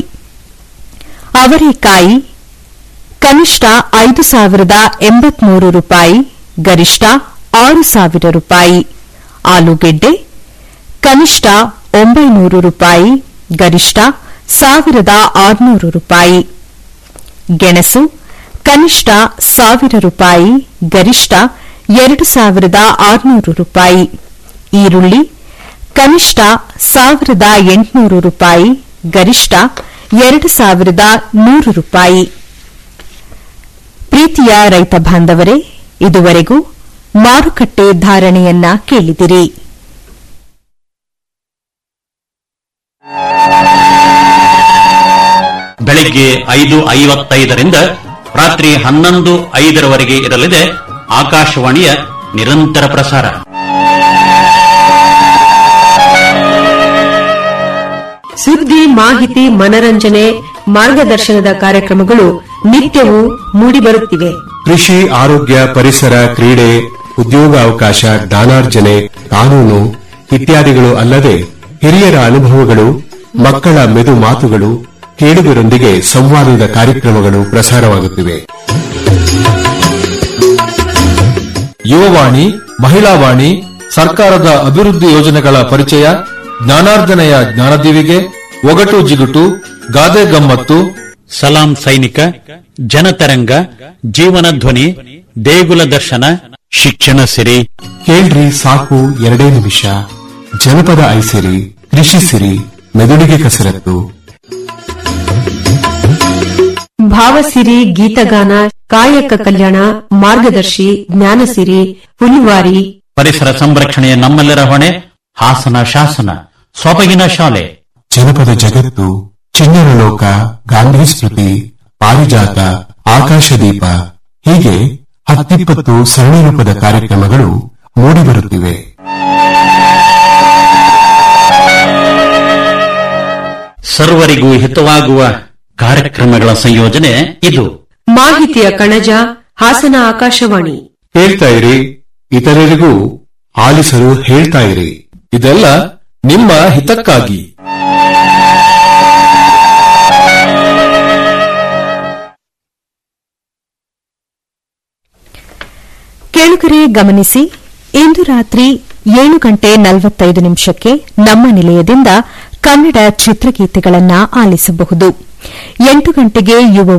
ಅವರೆಕಾಯಿ ಕನಿಷ್ಠ ಐದು ಸಾವಿರದ ಎಂಬತ್ಮೂರು ರೂಪಾಯಿ ಗರಿಷ್ಠ ಆರು ಸಾವಿರ ರೂಪಾಯಿ ಆಲೂಗೆಡ್ಡೆ ಕನಿಷ್ಠ ಒಂಬೈನೂರು ರೂಪಾಯಿ ಗರಿಷ್ಠ ಸಾವಿರದ ಆರುನೂರು ರೂಪಾಯಿ ಗೆಣಸು ಕನಿಷ್ಠ ಸಾವಿರ ರೂಪಾಯಿ ಗರಿಷ್ಠ ಎರಡು ಸಾವಿರದ ಆರುನೂರು ರೂಪಾಯಿ ಈರುಳ್ಳಿ ಕನಿಷ್ಠ ಸಾವಿರದ ಎಂಟುನೂರು ರೂಪಾಯಿ ಗರಿಷ್ಠ ಎರಡು ಸಾವಿರದ ನೂರು ರೂಪಾಯಿ ಪ್ರೀತಿಯ ರೈತ ಬಾಂಧವರೇ ಇದುವರೆಗೂ ಮಾರುಕಟ್ಟೆ ಧಾರಣೆಯನ್ನ ಕೇಳಿದಿರಿ ಬೆಳಿಗ್ಗೆ ಐದು ಐವತ್ತೈದರಿಂದ ರಾತ್ರಿ ಹನ್ನೊಂದು ಐದರವರೆಗೆ ಇರಲಿದೆ ಆಕಾಶವಾಣಿಯ ನಿರಂತರ ಪ್ರಸಾರ ಸುದ್ದಿ ಮಾಹಿತಿ ಮನರಂಜನೆ ಮಾರ್ಗದರ್ಶನದ ಕಾರ್ಯಕ್ರಮಗಳು ನಿತ್ಯವೂ ಮೂಡಿಬರುತ್ತಿವೆ ಕೃಷಿ ಆರೋಗ್ಯ ಪರಿಸರ ಕ್ರೀಡೆ ಉದ್ಯೋಗ ಅವಕಾಶ ಜ್ಞಾನಾರ್ಜನೆ ಕಾನೂನು ಇತ್ಯಾದಿಗಳು ಅಲ್ಲದೆ ಹಿರಿಯರ ಅನುಭವಗಳು ಮಕ್ಕಳ ಮೆದು ಮಾತುಗಳು ಕೇಳುಗರೊಂದಿಗೆ ಸಂವಾದದ ಕಾರ್ಯಕ್ರಮಗಳು ಪ್ರಸಾರವಾಗುತ್ತಿವೆ ಯುವವಾಣಿ ಮಹಿಳಾವಾಣಿ ಸರ್ಕಾರದ ಅಭಿವೃದ್ಧಿ ಯೋಜನೆಗಳ ಪರಿಚಯ ಜ್ಞಾನಾರ್ಜನೆಯ ಜ್ಞಾನದೀವಿಗೆ ಒಗಟು ಜಿಗುಟು ಗಾದೆ ಗಮ್ಮತ್ತು ಸಲಾಂ ಸೈನಿಕ ಜನತರಂಗ ಜೀವನ ಧ್ವನಿ ದೇಗುಲ ದರ್ಶನ ಶಿಕ್ಷಣ ಸಿರಿ ಕೇಳ್ರಿ ಸಾಕು ಎರಡೇ ನಿಮಿಷ ಜನಪದ ಐಸಿರಿ ಕೃಷಿ ಸಿರಿ ಮೆದುಳಿಗೆ ಕಸರತ್ತು ಭಾವಸಿರಿ ಗೀತಗಾನ ಕಾಯಕ ಕಲ್ಯಾಣ ಮಾರ್ಗದರ್ಶಿ ಜ್ಞಾನಸಿರಿ ಹುಲಿವಾರಿ ಪರಿಸರ ಸಂರಕ್ಷಣೆಯ ನಮ್ಮೆಲ್ಲರ ಹೊಣೆ ಹಾಸನ ಶಾಸನ ಸೊಬಗಿನ ಶಾಲೆ ಜನಪದ ಜಗತ್ತು ಚಿಣ್ಣರ ಲೋಕ ಗಾಂಧಿ ಸ್ಮೃತಿ ಪಾರಿಜಾತ ಆಕಾಶದೀಪ ಹೀಗೆ ಹತ್ತಿಪ್ಪತ್ತು ಸರಣಿ ರೂಪದ ಕಾರ್ಯಕ್ರಮಗಳು ಮೂಡಿಬರುತ್ತಿವೆ ಸರ್ವರಿಗೂ ಹಿತವಾಗುವ ಕಾರ್ಯಕ್ರಮಗಳ ಸಂಯೋಜನೆ ಇದು ಮಾಹಿತಿಯ ಕಣಜ ಹಾಸನ ಆಕಾಶವಾಣಿ ಹೇಳ್ತಾ ಇರಿ ಇತರರಿಗೂ ಆಲಿಸಲು ಹೇಳ್ತಾ ಇರಿ ಇದೆಲ್ಲ ನಿಮ್ಮ ಹಿತಕ್ಕಾಗಿ ಕೇಳುಗರೆ ಗಮನಿಸಿ ಇಂದು ರಾತ್ರಿ ಏಳು ಗಂಟೆ ನಲವತ್ತೈದು ನಿಮಿಷಕ್ಕೆ ನಮ್ಮ ನಿಲಯದಿಂದ ಕನ್ನಡ ಚಿತ್ರಗೀತೆಗಳನ್ನ ಆಲಿಸಬಹುದು ಎಂಟು ಗಂಟೆಗೆ ಯುವ